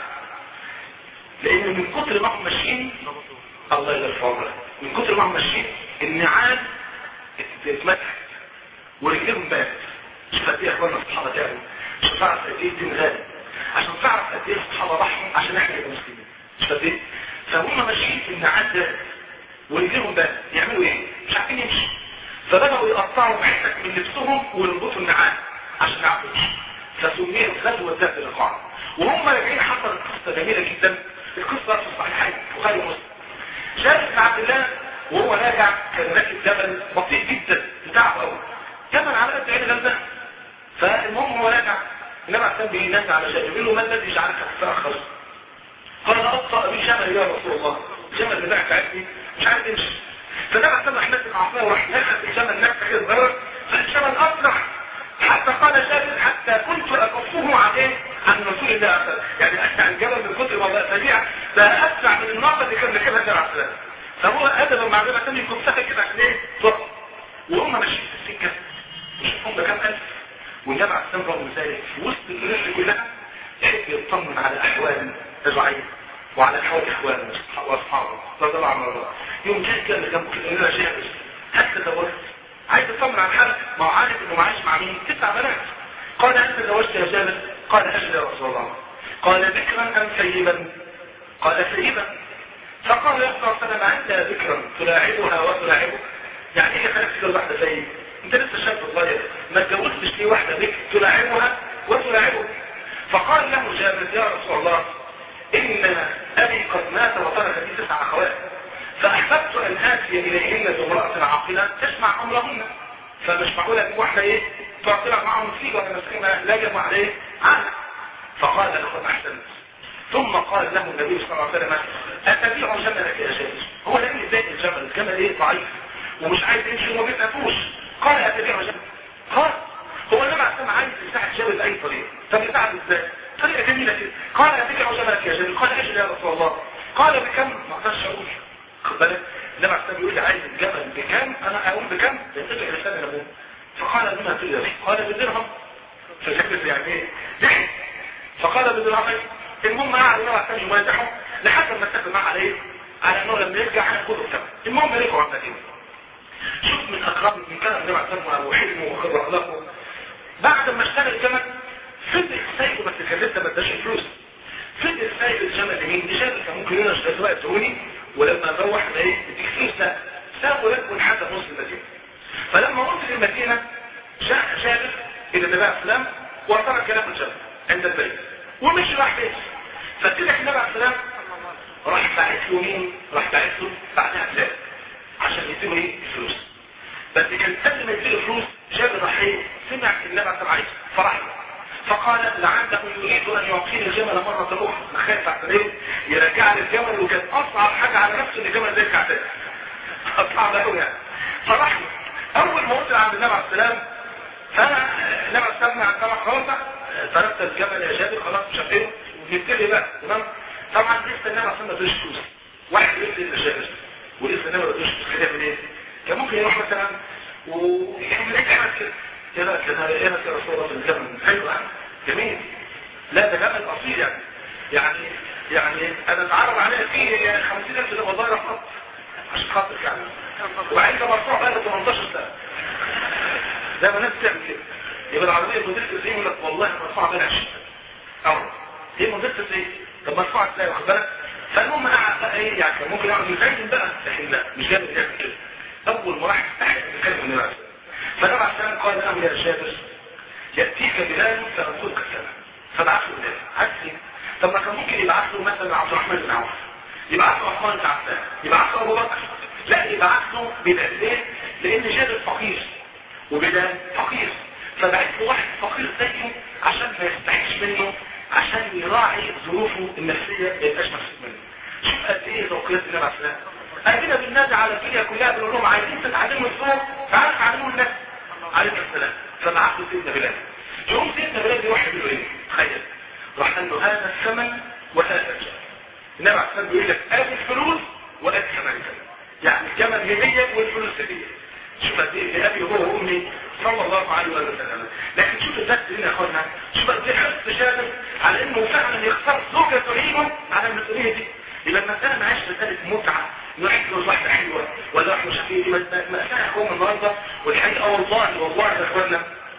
A: لان من كتر ما هم ماشيين الله يغفر من كتر ما هم ماشيين النعال اتمسحت ورجلهم بقت شوف قد ايه يا اخوانا الصحابه تعبوا عشان تعرف قد ايه الدين غالي عشان تعرف قد ايه الصحابه ضحوا عشان احنا نبقى مسلمين مش قد ايه فهم ماشيين في النعاد ده ورجلهم ده يعملوا ايه مش عارفين يمشوا فبدأوا يقطعوا حتت من لبسهم ويربطوا النعال عشان يعرفوا فسميت غزوة ذات الرقاع وهم راجعين حصلت قصة جميلة جدا القصة في الصحيحين بخاري ومسلم جابر بن عبد الله وهو راجع كان راكب جبل بطيء جدا بتاعه قوي جبل على قد عين غزة فالمهم هو راجع النبي عليه الصلاه والسلام على جابر بيقول له ما الذي جعلك تتاخر قال ابطا بي جمل يا رسول الله الجمل بتاعك عارفني مش عارف يمشي فالنبي عليه الصلاه والسلام نفسه عصاه وراح نفس الجمل نفسه كده صغير فالجمل اسرع حتى قال جابر حتى كنت اكفه عن ايه؟ عن رسول الله صلى الله عليه وسلم يعني اسرع الجبل من كتر ما بقى سريع بقى اسرع من الناقه اللي كان راكبها النبي عليه الصلاه فهو ادبا مع النبي عليه يكفها كده عشان ايه؟ تقف وهم ماشيين في السكه مش هم كام الف والنبي عليه الصلاه والسلام رغم ذلك في وسط الناس دي كلها يحب يطمن على احوال الرعيه وعلى احوال اخوانه واصحابه رضي الله عنه وارضاه يوم جاي كده اللي جنبه كده يقول له يا شيخ هل تزوجت عايز اطمن على الحال ما هو عارف انه معاش مع مين تسع بنات قال هل تزوجت يا جابر قال اجل يا رسول الله قال ذكرا ام سيبا قال سيبا فقال يا رسول الله انت ذكرا تلاعبها وتلاعبك يعني ايه خليك تجوز واحده سيب انت لسه شاب صغير ما اتجوزتش ليه واحده بك تلاعبها وتلاعبك فقال له جابر يا رسول الله إن أبي قد مات وترك لي تسع أخوات فأحببت أن آتي إليهن بامرأة عاقلة تسمع أمرهن فمش معقولة أن واحدة إيه تعطلع معهم فيه ولا مسكينة لا جمع عليه عقل فقال لقد أحسنت ثم قال له النبي صلى الله عليه وسلم أتبيع جملك يا جابر هو لم يزايد الجمل الجمل إيه ضعيف ومش عايز يمشي وما بيتقفوش قال أتبيع جمل قال هو النبي عليه الصلاة عايز يساعد جابر بأي طريقة طب يساعد ازاي طريقة جميلة كده قال أتبيع جملك يا جابر قال أجل يا رسول الله قال بكم ما اقدرش اقول خد بالك النبي عليه الصلاة بيقول لي عايز الجبل بكم انا اقول بكم يتبع لسان ابوه فقال بما تقدر قال بدرهم فشكل يعني ايه ضحك فقال بدرهم المهم قعد النبي عليه الصلاة يمادحه لحد ما اتفق معاه على ايه على انه لما يرجع هياخده بكم المهم رجعوا عن المدينه شوف من اقرب من كلام النبي عليه الصلاة والسلام وحلمه وخبر اخلاقه بعد ما اشتغل الجمل فضل سايبه بس كان لسه ما اداش فلوس فضل سايب الجمل لمين لجابر كان ممكن يقول اشتغل بقى تقولي ولما روح ده ايه اديك فلوس لا سابه يكون حتى نص المدينه فلما وصل المدينه جاء جابر الى النبي عليه السلام وترك كلام الجبل عند البيت ومشي راح بيت فكده النبي عليه السلام راح باعت له مين؟ راح باعت له بعدها بلاد عشان يديله ايه؟ الفلوس بس كان قبل ما يديله فلوس جابر راح ايه؟ سمع النبي عليه السلام عايز فرح له فقال لعله يريد ان يعطيني الجمل مرة اخرى خايف على ايه يرجع لي الجمل وكان اصعب حاجة على نفسه ان الجمل ده يرجع تاني اصعب قوي يعني فراح اول ما وصل عند النبي عليه السلام فانا النبي عليه السلام عند طبعا خلاص تركت الجمل يا جابر خلاص مش هفهم ونبتدي بقى تمام طبعا لسه النبي عليه السلام ما ادوش فلوس واحد لسه لسه جابر ولسه النبي ما ادوش فلوس كده من ايه كان ممكن يروح مثلا ويعمل اي حاجه كده ايه رايك انا ايه رايك يا رسول الله في الجمل حلو ها جميل لا ده جمل اصيل يعني يعني يعني انا اتعرض عليها فيه 50000 ده والله رفضت عشان خاطر يعني وعايز مرفوع بقى 18 سنه زي ما الناس بتعمل كده يبقى العربيه الموديل زي يقول لك والله مرفوع بقى 20 او هي موديل ايه طب مرفوع ازاي واخد بالك فالمهم قعد بقى ايه يعني كان ممكن يقعد يفاجئ بقى لكن لا مش جامد يعمل كده اول ما راح استحي يتكلم النبي عليه فالنبي عليه السلام قال له يا جابر يأتيك بلال فأنصرك السلام فبعث له بلال عكسي طب ما كان ممكن يبعث له مثلا عبد الرحمن بن عوف يبعث له عثمان بن عفان يبعث له ابو بكر لا يبعث له بلال ليه؟ لان جابر فقير وبلال فقير فبعث له واحد فقير زيه عشان ما يستحيش منه عشان يراعي ظروفه النفسيه ما يبقاش مكسوب منه شوف قد ايه ذوقيات النبي عليه السلام ادينا بالنادي على الدنيا كلها بنقول لهم عايزين تتعلموا الصوت تعالوا تعلموا الناس عليه السلام فبعث له سيدنا بلال يقوم سيدنا بلال يروح يقول له ايه تخيل راح قال له هذا الثمن وهذا الجمل النبي عليه السلام بيقول لك ادي الفلوس وادي ثمن الجمل يعني الجمل هديه والفلوس هديه شوف قد ايه لابي هو وامي صلى الله عليه وسلم لكن شوف الدرس هنا يا اخوانا شوف قد ايه حرص جابر على انه فعلا يختار زوجه تعينه على المسؤوليه دي يبقى المساله ما عادش مساله متعه انه يحصل واحده حلوه ولا واحده مش عارف ايه مأساة يا اخوانا النهارده والحقيقه والله والله يا اخوانا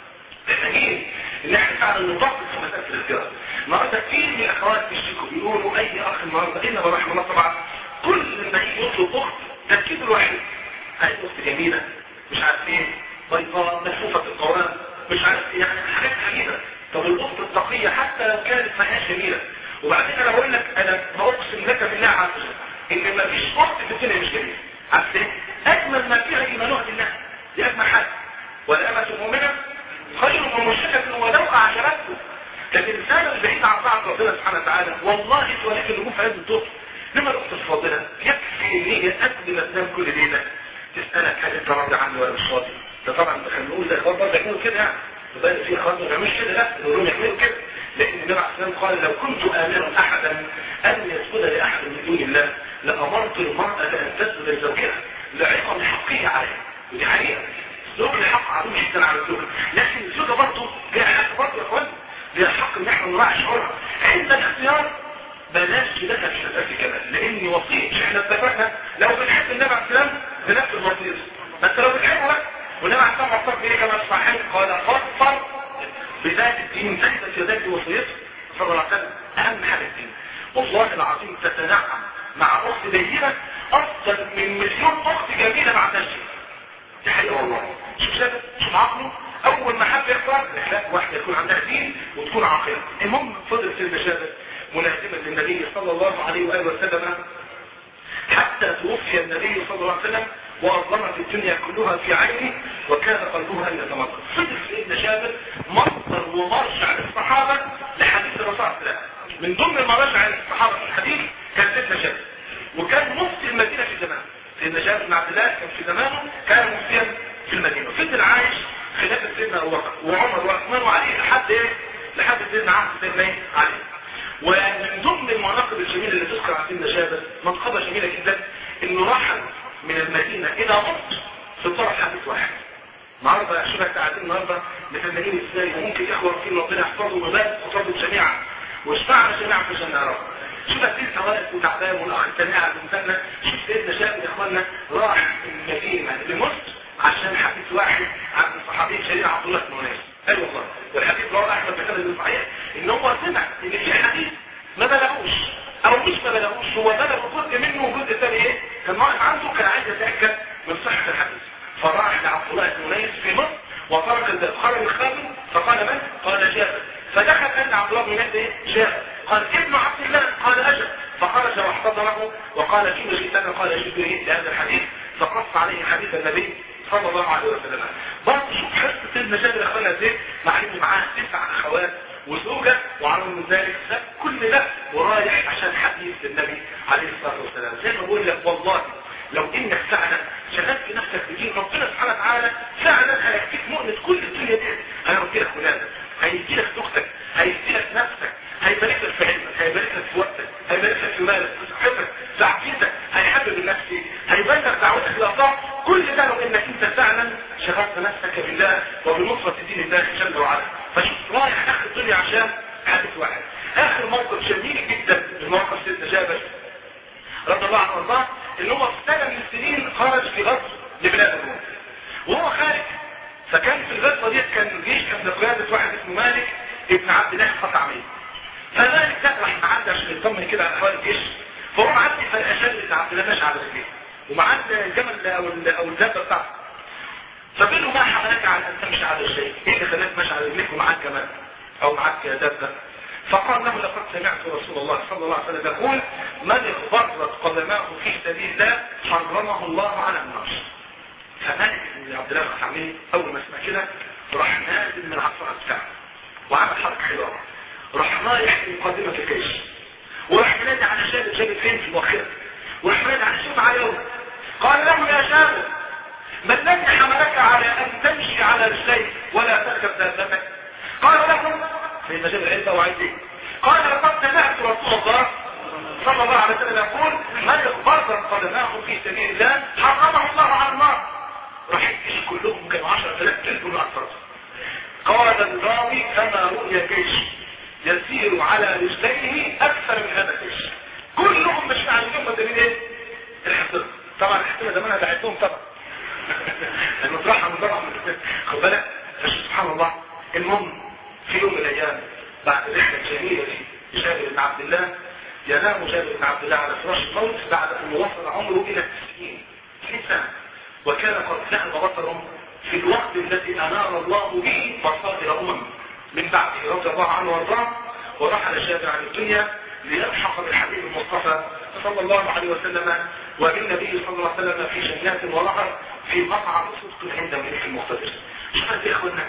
A: محتاجين ان احنا فعلا نطبق في مساله الاختيار النهارده كتير من الاخوات بيشتكوا بيقولوا اي اخ النهارده الا من رحم الله طبعا كل ما يجي يطلب اخت تركيز الواحد هاي اخت جميله مش عارف ايه بيضاء ملفوفه القوام مش عارف ايه يعني حاجات غريبه طب الاخت التقيه حتى لو كانت ما هياش جميله وبعدين انا بقول لك انا بقسم لك بالله عز وجل ان ما فيش اخت في الدنيا مش جميله عارف ايه اجمل ما فيها ايمانها بالله دي اجمل حاجه والامه المؤمنه خير من مشركه ولو اعجبتكم لكن الانسان البعيد عن طاعه ربنا سبحانه وتعالى والله توليك النجوم في هذه الدور لما الاخت الفاضله يكفي ان هي قبل ما تنام كل ليله تسالك هل انت راضي عني ولا مش راضي ده طبعا بنقول زي اخوان برضه يعملوا كده يعني وبقى في اخوان ما بيعملوش كده لا نقول لهم يعملوا كده لان النبي عليه الصلاه والسلام قال لو كنت امرا احدا ان يسجد لاحد من دون الله لامرت المراه ان تسجد لزوجها لعظم حقه عليه ودي حقيقه الزوج له حق عظيم جدا على الزوجه لكن الزوجه برضه ليها حق برضه يا اخوان ليها حق ان احنا نراعي شعورها عند الاختيار بلاش لها الشباب كمان لان وصيه مش احنا اتفقنا لو بنحب النبي عليه السلام بنفس الوصيه ما انت لو بتحبه بقى والنبي عليه السلام وصف ليه كما الصحيح قال فاظفر بذات الدين تحت يدك وصيته صلى الله عليه وسلم اهم حاجه الدين والله العظيم تتنعم مع اخت دينه افضل من مليون اخت جميله مع تشريف دي حقيقه والله شوف شايف شوف عقله اول ما حب يختار لا واحده يكون عندها دين وتكون عاقله المهم فضل سيدنا شابه ملازما للنبي صلى الله عليه واله وسلم حتى توفي النبي صلى الله عليه وسلم واظلمت الدنيا كلها في عينه وكان قلبها يتمطر فضل سيدنا شابه مصدر ومرجع للصحابه لحديث الرسول صلى الله عليه وسلم من ضمن المراجع للصحابه في الحديث كان سيدنا شابه وكان مفتي المدينه في زمانه سيدنا جابر بن عبد الله كان في زمانه كان مفتيا في المدينه وفضل عايش خلافه سيدنا ابو بكر وعمر وعثمان وعلي لحد ايه لحد سيدنا عهد سيدنا ايه علي ومن ضمن المناقب الجميله اللي تذكر عن سيدنا جابر منقبه جميله جدا انه رحل من المدينه الى مصر في طرف حديث واحد النهارده شوف احنا قاعدين النهارده مفنانين ازاي وممكن اخوه في ربنا يحفظهم ويبارك خطابهم جميعا واشفعنا جميعا في جنة رب شوف سيدنا واقف وتعبان والاخ الثاني قاعد مستنى شوف سيدنا شاب يا اخوانا راح المدينه لمصر عشان حديث واحد عن الصحابي شريع عبد الله بن انيس اي أيوة والله والحديث رواه احمد بن صحيح ان هو سمع ان في حديث ما بلغوش او مش ما بلغوش هو بلغ جزء منه وجزء ثاني ايه كان واقف عنده كان عايز يتاكد من صحه الحديث فراح لعبد الله بن انيس في مصر وطرق الباب خرج الخادم فقال من؟ قال جابر فدخل ان عبد الله بن انيس ايه؟ جابر قال ابن عبد الله قال اجل فخرج واحتضنه وقال فيما جئتنا قال جئت لهذا الحديث فقص عليه حديث النبي صلى الله عليه وسلم برضه شوف حس سيدنا جابر اخوانا ازاي مع ان معاه تسع اخوات وزوجة وعلى من ذلك ساب كل ده ورايح عشان حديث النبي عليه الصلاة والسلام زي ما بقول لك والله لو انك فعلا شغلت نفسك بدين ربنا سبحانه وتعالى فعلا هيكفيك مؤنة كل الدنيا دي هيربي لك ولادك هيدي لك زوجتك هيدي لك نفسك هيبارك لك في علمك هيبارك لك في وقتك هيبارك لك في مالك في صحتك في عقيدتك هيحبب النفس هيبلغ دعوتك الى الله كل ده لو انك انت فعلا شغلت نفسك بالله وبنصرة دين الله جل وعلا فشوف رايح اخر الدنيا عشان حدث واحد اخر موقف جميل جدا من موقف سيدنا جابر رضي الله عنه وارضاه ان هو في سنه من السنين خرج في غزو لبلاد الروم وهو خارج فكان في الغزوه ديت كان الجيش كان بقياده واحد اسمه مالك ابن عبد الله الخطعمي فمالك ده راح معدي عشان يطمن كده على احوال الجيش فهو معدي فالاشد ابن عبد الله ماشي على رجليه ومعدي الجمل او او الدابه بتاعته فبيقول له ما حملك على ان تمشي على الشيء ايه اللي خلاك ماشي على رجليك ومعاك كمان او معاك دابه فقال له لقد سمعت رسول الله صلى الله عليه وسلم يقول من اخبرت قدماه في سبيل الله حرمه الله على النار فمالك بن عبد الله الخعمي اول ما سمع كده راح نازل من العصا بتاعه وعمل حركه حلوه راح رايح لمقدمه الجيش وراح منادي على شاب شاب فين في المؤخره وراح منادي على شاب عيون قال له يا شاب ما الذي حملك على ان تمشي على رجليك ولا تركب دابتك قال له سيدنا جابر عيسى وعايز ايه قال لقد سمعت رسول الله صلى الله عليه وسلم يقول من اخبرت قدماه في سبيل الله حرمه الله على النار راح الجيش كلهم كانوا 10000 كلب اكثر قال الراوي كما رؤي جيش يسير على رجليه اكثر من هذا الجيش كلهم مش عارفين مدرين ايه الحصر طبعا الحصر زمانها دعيتهم طبعا المطرحه من ضرع خد بالك سبحان الله المهم في يوم من الايام بعد رحله جميله دي جابر بن عبد الله ينام جابر بن عبد الله على فراش الموت بعد ان وصل عمره الى 90 سنه وكان قد ذهب بصره في الوقت الذي انار الله به بصائر امم من بعده رضي الله عنه وارضاه ورحل جابر عن الدنيا ليلحق بالحبيب المصطفى صلى الله عليه وسلم وبالنبي صلى الله عليه وسلم في جنات ونهر في مقعد صدق عند ملك المقتدر شوف قد ايه اخوانا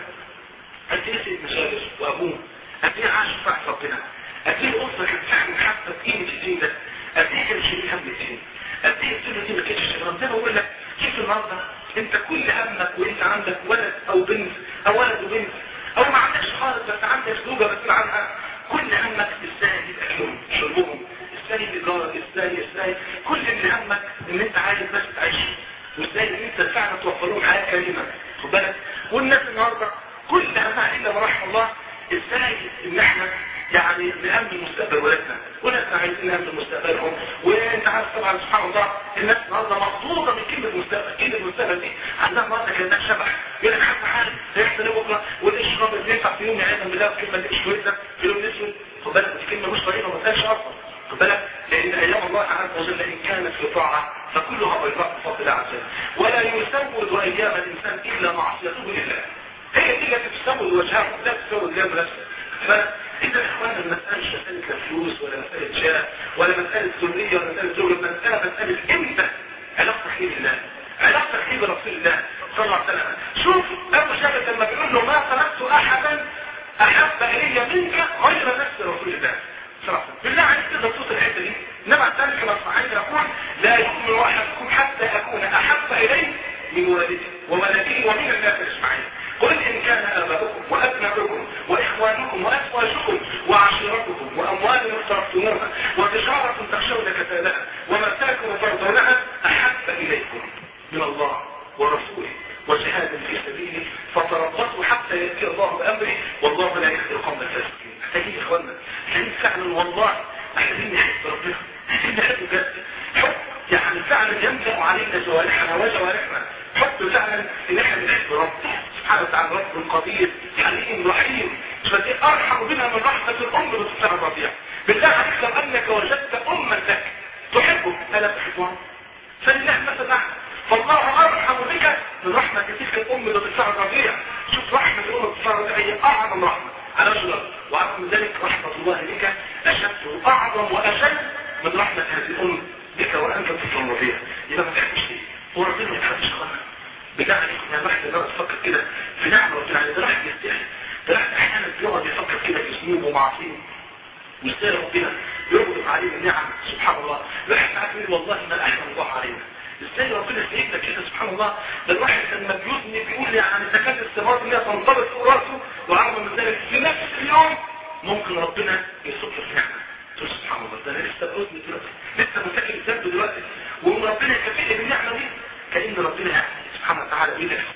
A: قد ايه سيدنا جابر وابوه قد ايه عاش في ربنا قد ايه الاسره كانت فاهمه حتى قيمه الدين ده قد ايه كان شايل هم الدين قد ايه الدنيا دي ما كانتش شغاله زي ما بقول لك شوف النهارده انت كل همك وانت عندك ولد او بنت او ولد وبنت او ما عندكش خالص بس عندك زوجه مسؤول عنها كل همك ازاي يبقى اكلهم شربهم ازاي الايجار ازاي ازاي كل اللي همك ان انت عايز بس تعيش وازاي ان انت فعلا توفر لهم حياه كريمه خد بالك والناس النهارده كل همها الا ما رحم الله ازاي ان احنا يعني نأمن مستقبل ولادنا ولادنا عايزين نأمن مستقبلهم وانت عارف طبعا سبحان الله الناس النهارده مخضوضه من كلمه مستقبل كلمه مستقبل دي عندها النهارده كانها شبح يقول لك حتى حاجه هيحصل ايه بكره والاشرب اللي ينفع في يوم يعيدا بالله الكلمه دي مش كويسه في يوم اسود خد بالك دي كلمه مش طريقه ما تقالش اصلا خد بالك لان ايام الله عز وجل ان كانت في طاعه فكلها بيضاء بفضل الله عز وجل ولا يسود ايام الانسان الا معصيته لله هي دي التي تسود وجهه لا تسود ايام نفسه فإذا إخوانا المسألة مش مسألة لا فلوس ولا مسألة شاء ولا مسألة ذرية ولا مسألة زوجة المسألة مسألة أنت علاقتك إيه بالله علاقتك إيه برسول الله صلى الله عليه وسلم شوف أبو شهد لما بيقول له ما خلقت أحدا أحب إلي منك غير نفس رسول الله صلى الله عليه وسلم بالله عليك تقدر توصل الحتة دي إنما ذلك الصحيح يقول لا يؤمن أحدكم حتى أكون أحب إليه من والده وولده ومن الناس أجمعين قل إن كان آباؤكم وأبناؤكم وإخوانكم وأزواجكم وعشيرتكم وأموال اقترفتموها وتجارة تخشون كسادها ومساكن ترضونها أحب إليكم من الله ورسوله وجهاد في سبيله فتربصوا حتى يأتي الله بأمره والله لا يهدي القوم الفاسقين محتاجين يا إخوانا محتاجين فعلا والله محتاجين نحب ربنا محتاجين نحب بجد حب يعني فعلا يملأ علينا جوارحنا وجوارحنا حب فعلا ان احنا بنحب ربنا سبحانه وتعالى رب قدير حليم رحيم فدي ارحم بنا من رحمة الام بتصنع الرضيع بالله عليك لو انك وجدت اما لك تحبه الا تحبها فلله مثلا فالله ارحم بك من رحمة تلك الام بتصنع الرضيع شوف رحمة الام بتصنع الرضيع هي اعظم رحمة على وجه الارض وعرف من ذلك رحمة الله بك اشد واعظم واشد من رحمة هذه الام بك وانت تصنع الرضيع يبقى ما تحبش ليه هو ربنا ما يتحبش خالص بالله عليكم يا واحد ده تفكر كده في نعمة ربنا عليه ده راح يستحي ده راح احيانا بيقعد يفكر كده في ذنوب ومعاصيه ويستاهل ربنا يغضب عليه النعم سبحان الله الواحد ساعات يقول والله ما احسن الله علينا ازاي ربنا سيدنا كده سبحان الله ده الواحد لما بيذنب بيقول يعني تكاد السماوات ان هي تنطبق فوق راسه وعرض من ذلك في نفس اليوم ممكن ربنا يصب في نعمه تقول سبحان الله ده انا لسه بأذن دلوقتي لسه مساكن الذنب دلوقتي وان ربنا يكفيني بالنعمه دي كأن ربنا يعني سبحانه وتعالى يقول لك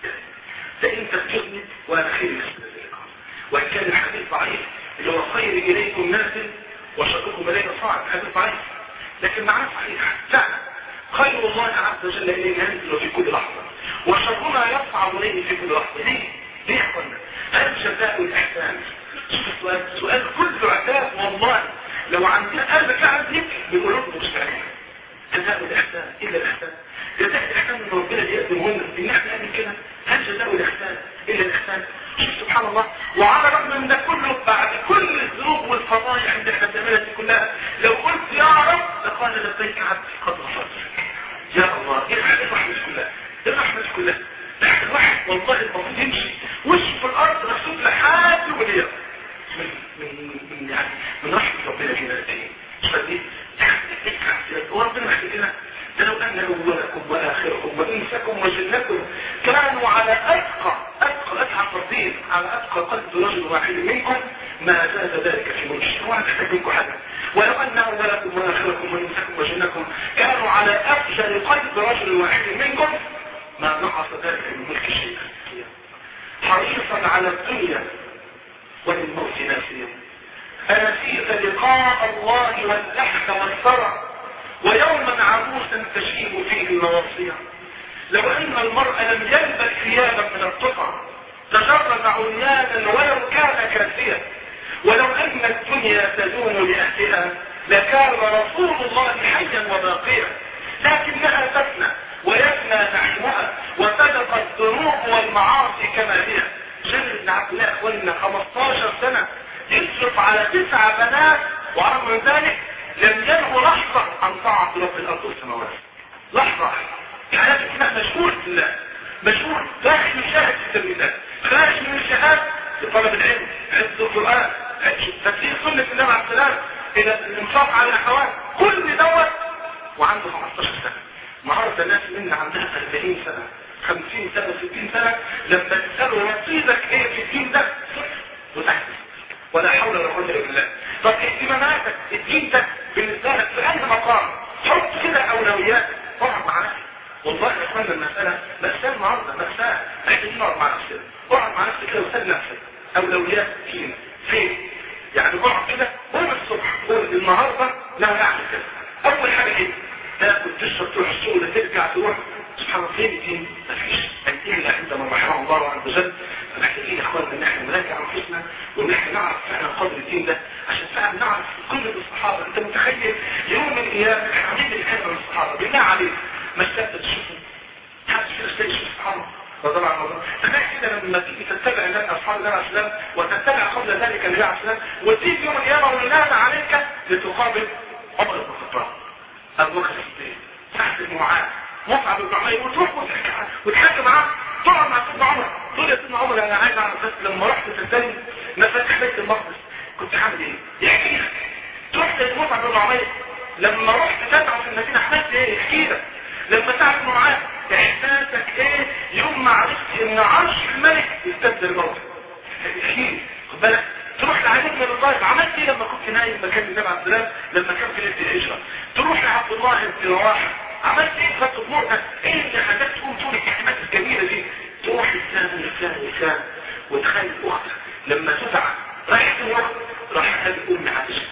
A: ده انت بتذنب وانا خير لك وان كان الحديث ضعيف اللي هو خير اليكم نازل وشركم الينا صاعد حديث ضعيف لكن معناه صحيح فعلا خير الله عز وجل الينا ينزل في كل لحظه وشرنا يصعد اليه في كل لحظه ليه؟ ليه يا اخوانا؟ هل جزاء الاحسان؟ شوف السؤال سؤال كله عتاب والله لو عندنا قلب فعلا يبكي بقلوبنا مش فاهمين جزاء الاحسان الا الاحسان جزاء الاحسان من ربنا اللي يقدمه لنا ان احنا نعمل كده هل جزاء الاحسان الا الاحسان شوف سبحان الله وعلى الرغم من ده كله بعد كل الذنوب والفضايح اللي احنا بنعملها دي كلها لو قلت يا رب لقال لبيك عبدي قد غفرت لك يا الله ايه الرحمه كلها ايه الرحمه كلها الواحد والله المفروض يمشي وشه في الارض مكتوب لحد يوم القيامه من من من يعني من رحمه ربنا فينا قد ايه فدي وربنا محتاجنا ده لو ان اولكم واخركم وانسكم وجنكم كانوا على اتقى اتقى اتقى قلبين على اتقى قلب رجل واحد منكم ما زاد ذلك في ملك ولا تحتاج منكم حاجه ولو ان اولكم واخركم وانسكم وجنكم كانوا على افجر قلب رجل واحد منكم ما نقص ذلك من ملك شيئا حريصا على الدنيا وللموت ناسيا أنسيت لقاء الله واللحم والثرى ويوما عروسا تشيب فيه النواصية لو أن المرء لم يلبس ثيابا من القطع تجرد عريانا ولو كان كافيا ولو ان الدنيا تدوم لاهلها لكان رسول الله حيا وباقيا لكنها تفنى ويفنى نحوها وتبقى الذنوب والمعاصي كما هي جابر بن عبد الله اخواننا 15 سنه يصرف على تسع بنات ورغم من ذلك لم ينهوا لحظه عن طاعه رب الارض والسماوات لحظه حياته كلها مشغول بالله مشغول داخل يشاهد في سبيل الله خارج من الشهاد لطلب العلم حفظ القران تفسير سنه النبي عليه السلام الى الانفاق على الاحوال كل دوت وعنده 15 سنه النهارده الناس منا عندها 40 سنه 50 سنه 60 سنه لما تسالوا نصيبك ايه في الدين ده صفر وتحت ولا حول ولا قوه الا بالله طب اهتماماتك الدين ده بالنسبه لك في انهي مقام حط كده اولويات اقعد مع نفسك والله يا اخوانا المساله ماساه النهارده ماساه محتاجين نقعد مع نفسنا اقعد مع نفسك كده وسال نفسك اولويات الدين فين يعني اقعد كده قوم الصبح قول النهارده لا اعمل كذا اول حاجه ايه تاكل تشرب تروح الشغل ترجع تروح سبحان الله فين الدين مفيش الا عندما رحمه الله عز وجل فمحتاجين يا اخواننا ان احنا نراجع انفسنا وان احنا نعرف فعلا قدر الدين ده عشان فعلا نعرف كل الصحابه انت متخيل يوم من الايام احنا عاملين الكلام من الصحابه بالله عليك ما اشتقت تشوفوا حد فينا اشتاق يشوف الصحابه رضي عن الله تخيل كده لما تيجي تتبع النبي اصحاب النبي عليه السلام وتتبع قبل ذلك النبي عليه السلام وتيجي يوم القيامه وينادى عليك لتقابل عمر بن الخطاب ابو بكر الصديق سعد بن معاذ مصعب بن عمير وتروح وتحكي معاه تقعد مع سيدنا عمر تقول يا سيدنا عمر انا عايز اعرف بس لما رحت تسلم مفاتيح بيت المقدس كنت عامل ايه؟ يحكي لك تروح لمصعب بن عمير لما رحت تدعو في المدينه عملت ايه؟ يحكي لك لما تعرف معاه احساسك ايه يوم ما عرفت ان عرش الملك يستبدل الموت يحكي خد بالك تروح لعلي بن ابي طالب عملت ايه لما كنت نايم مكان النبي عليه السلام لما كان في ليله الهجره تروح لعبد الله بن رواحه عملت ايه فتره موتك ايه اللي خلاك تقوم تقول الكلمات الجميله دي تروح لسان لسان لسان وتخيل اختك لما تدعى رايح تروح راح هذه امي عائشه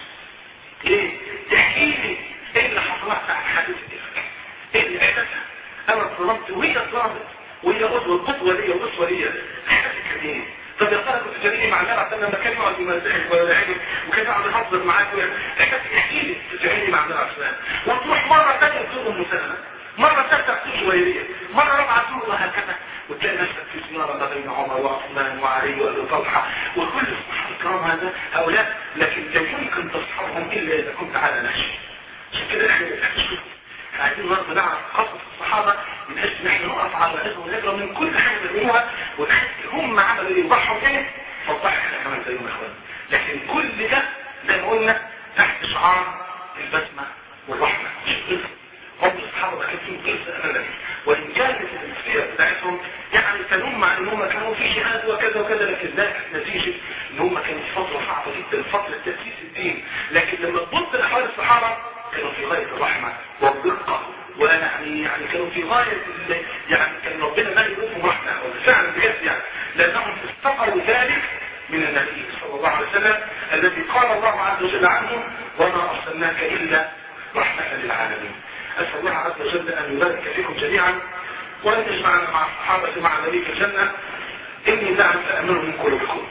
A: ليه تحكي لي ايه اللي حصل لها ساعه حادثه الافك ايه اللي احساسها انا اتظلمت وهي اتظلمت وهي قدوه قدوه ليا واسوه ليا احساسك كان ايه طب يا ترى كنت جريء مع النبي عشان لما كان يقعد يمازحك ولا يعجب وكان يقعد يهزر معاك احساسك احكي لي كنت جريء مع النبي عشان وتروح مره ثانيه تزور ام سلمه مره ثالثه تزور جويريه مره رابعه تزور وهكذا وتلاقي نفسك في زياره ما بين عمر وعثمان وعلي وابي طلحه وكل الصحابه الكرام هذا هؤلاء لكن لا يمكن تصحبهم الا اذا كنت على نهج عشان كده احنا نشوف عايزين برضه نعرف قصص الصحابه من اجل ان احنا نقف على رأسهم ونقرا من كل حاجه بيعملوها ونحس هم عملوا ايه وضحوا ايه فضحوا احنا كمان زيهم يا اخوان لكن كل ده زي ما قلنا تحت شعار البسمه والرحمه مش القصه هم الصحابه ما كانوا فيهم قصه ابدا وان كانت السيره بتاعتهم يعني كانوا مع ان هم كانوا في جهاد وكذا وكذا لكن ده كانت نتيجه ان هم كانت فتره صعبه جدا فتره تاسيس الدين لكن لما تبص لاحوال الصحابه كانوا في غايه الرحمه والدقه ويعني يعني كانوا في غايه يعني كان ربنا ما يقولهم رحمه فعلا بجد يعني لانهم استقروا ذلك من النبي صلى الله عليه وسلم الذي قال الله عز وجل عنه وما ارسلناك الا رحمه للعالمين اسال الله عز وجل ان يبارك فيكم جميعا وان يجمعنا مع الصحابه مع النبي في الجنه اني دعم تامل من قلوبكم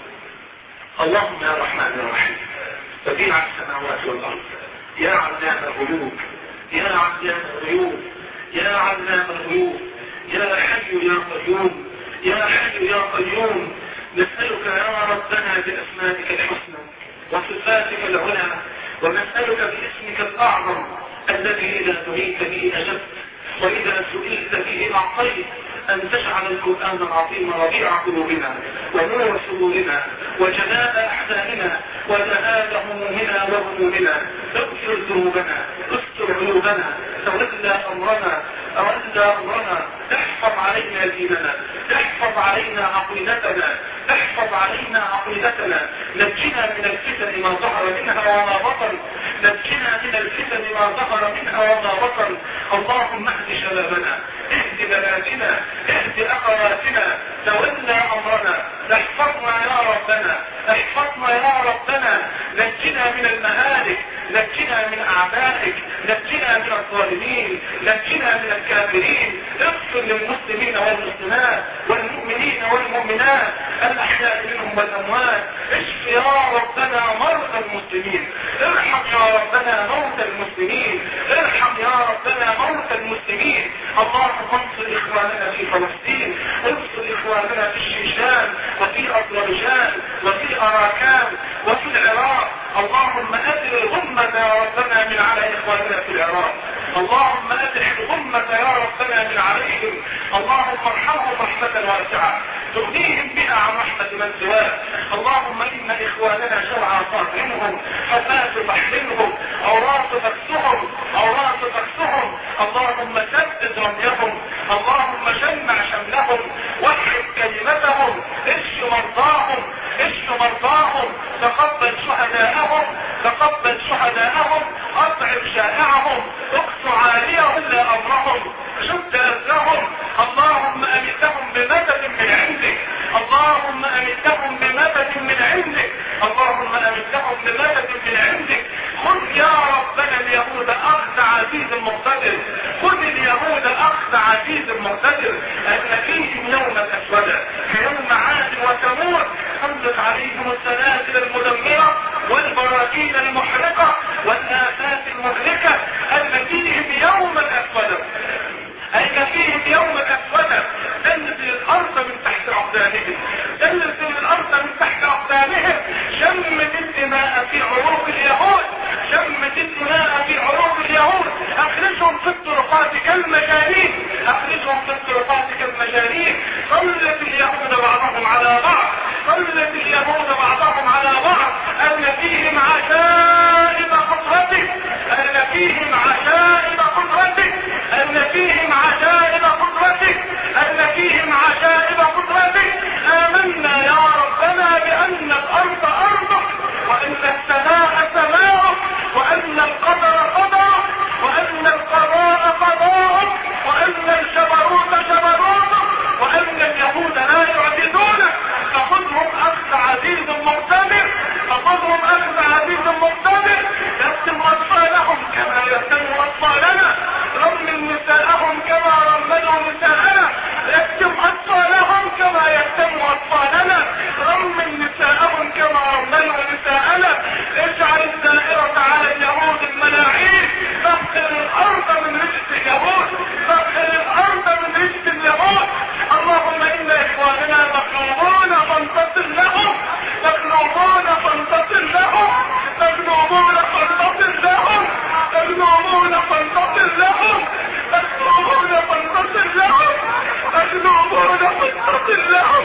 A: اللهم يا رحمن يا رحيم بديع السماوات والارض يا علام الغيوب يا علام الغيوب يا علام الغيوب يا حي يا قيوم يا حي يا قيوم نسألك يا ربنا بأسمائك الحسنى وصفاتك العلى ونسألك باسمك الأعظم الذي إذا دعيت به أجبت وإذا سئلت به أعطيت أن تجعل القرآن العظيم ربيع قلوبنا ونور صدورنا وجلاء أحزاننا وذهاب همومنا وهمومنا اغفر ذنوبنا استر عيوبنا تولى أمرنا تولى أمرنا احفظ علينا ديننا احفظ علينا عقيدتنا احفظ علينا عقيدتنا نجنا من الفتن ما ظهر منها وما بطن نجنا من الفتن ما ظهر منها وما بطن اللهم اهد شبابنا اهد بناتنا اهد اخواتنا تولى امرنا احفظنا يا ربنا احفظنا يا ربنا نجنا من المهالك نجنا من اعدائك نجنا من الظالمين نجنا من الكافرين اغفر للمسلمين والمسلمات والمؤمنين والمؤمنات الاحياء منهم والاموات اشف يا ربنا مرضى المسلمين ارحم يا ربنا موتى المسلمين ارحم يا ربنا موتى المسلمين اللهم انصر اخواننا في فلسطين انصر اخواننا في الشيشان وفي اذربيجان وفي اراكان وفي العراق اللهم ادر الغمة يا ربنا من على اخواننا في العراق اللهم ادر الغمة يا ربنا من عليهم اللهم ارحمهم رحمة واسعة تغنيهم بها عن رحمة من سواك اللهم ان اخواننا شرعى صاحبهم حفاة تحملهم اوراق تكسهم اوراق تكسهم اللهم سدد رميهم اللهم جمع شملهم وحد كلمتهم اشف مرضاهم اشف مرضاهم تقبل شهداءهم تقبل شهداءهم اطعم شائعهم اقص عاليهم لا امرهم شد اذرهم اللهم امتهم بمدد من عندك اللهم امتهم بمدد من عندك اللهم امتهم بمدد من عندك خذ يا ربنا اليهود اخذ عزيز المقتدر خذ اليهود اخذ عزيز المقتدر ان فيهم يوما اسودا كيوم عاد وثمود انزل عليهم السلاسل المدمره والبراكين المحرقه والافات المهلكه ان فيهم يوما اسودا أن فيهم يوم أسودا تنزل الأرض من تحت أقدامهم تنزل الأرض من تحت أقدامهم شمت الدماء في عروق اليهود شمت الدماء في عروق اليهود أخرجهم في الطرقات كالمجانين أخرجهم في الطرقات كالمجانين صلت اليهود بعضهم على بعض صلت اليهود بعضهم على بعض أن فيهم عجائب قدرتك أن فيهم عجائب قدرتك أن فيهم عجائب قدرتك أن فيهم عجائب قدرتك آمنا يا ربنا بأن الأرض أرضك وأن السماء سماؤك وأن القدر قدرك وأن القضاء قضاءك وأن الجبروت جبروتك وأن اليهود لا يعجزونك فخذهم أخذ عزيز مقتدر فخذهم أخذ عزيز مقتدر يتم أطفالهم كما يتم أطفالنا رمل نساءهم كما رملوا نساءنا يتم أطفالهم كما يتم أطفالنا رمل نساءهم كما رملوا نساءنا اجعل الدائرة على اليهود الملاعين فاغسل الأرض من رجس اليهود فاغسل الأرض من رجس اليهود اللهم إن إخواننا مخلوبون فانتصر لهم مخلوبون فانتصر لهم مخلوبون فانتصر لهم مخلوبون فانتصر لهم مخلوبون فانتصر لهم مخلوبون فانتصر لهم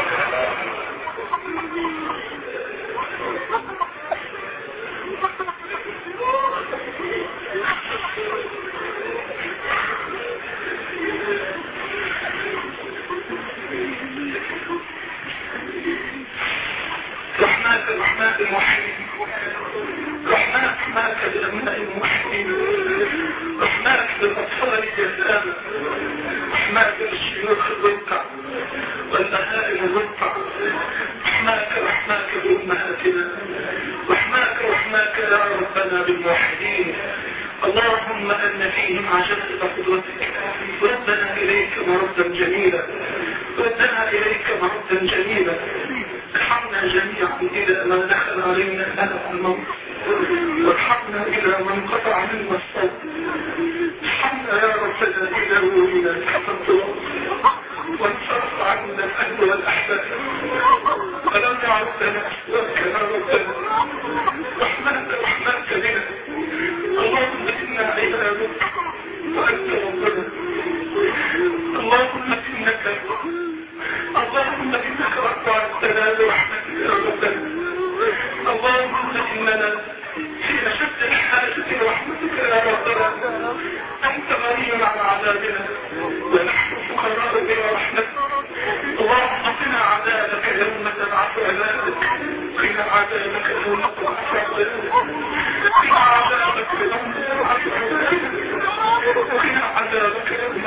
A: رحماك رحماك الموحدين رحماك رحماك بالأبناء الموحدين رحماك بالأطفال اليتامى رحماك بالشيوخ الرقع والبهائم الرقع رحماك رحماك بأمهاتنا رحماك رحماك يا ربنا بالموحدين اللهم أن فيهم عجائب قدرتك ردنا إليك مردا جميلا ردنا إليك مردا جميلا ارحمنا جميعا إلى ما دخل علينا ألم الموت وارحمنا إلى من قطع منا الصوت ارحمنا يا ربنا إلى ولينا التفضل وانصرف عنا الأهل والأحباب ألم يعرف لنا أسواك يا ربنا رحمنك رحمنك بنا اللهم إنا عبادك وأنت ربنا اللهم إنك اللهم إنك رفعتنا برحمتك يا ربنا اللهم إننا في أشد الحاجة لرحمتك يا ربنا أنت غني عن عذابنا ونحن فقراء إلى رحمتك اللهم قنا عذابك يوم تبعث عذابك قنا عذابك يوم تبعث عذابك قنا عذابك يوم تبعث عذابك قنا عذابك يوم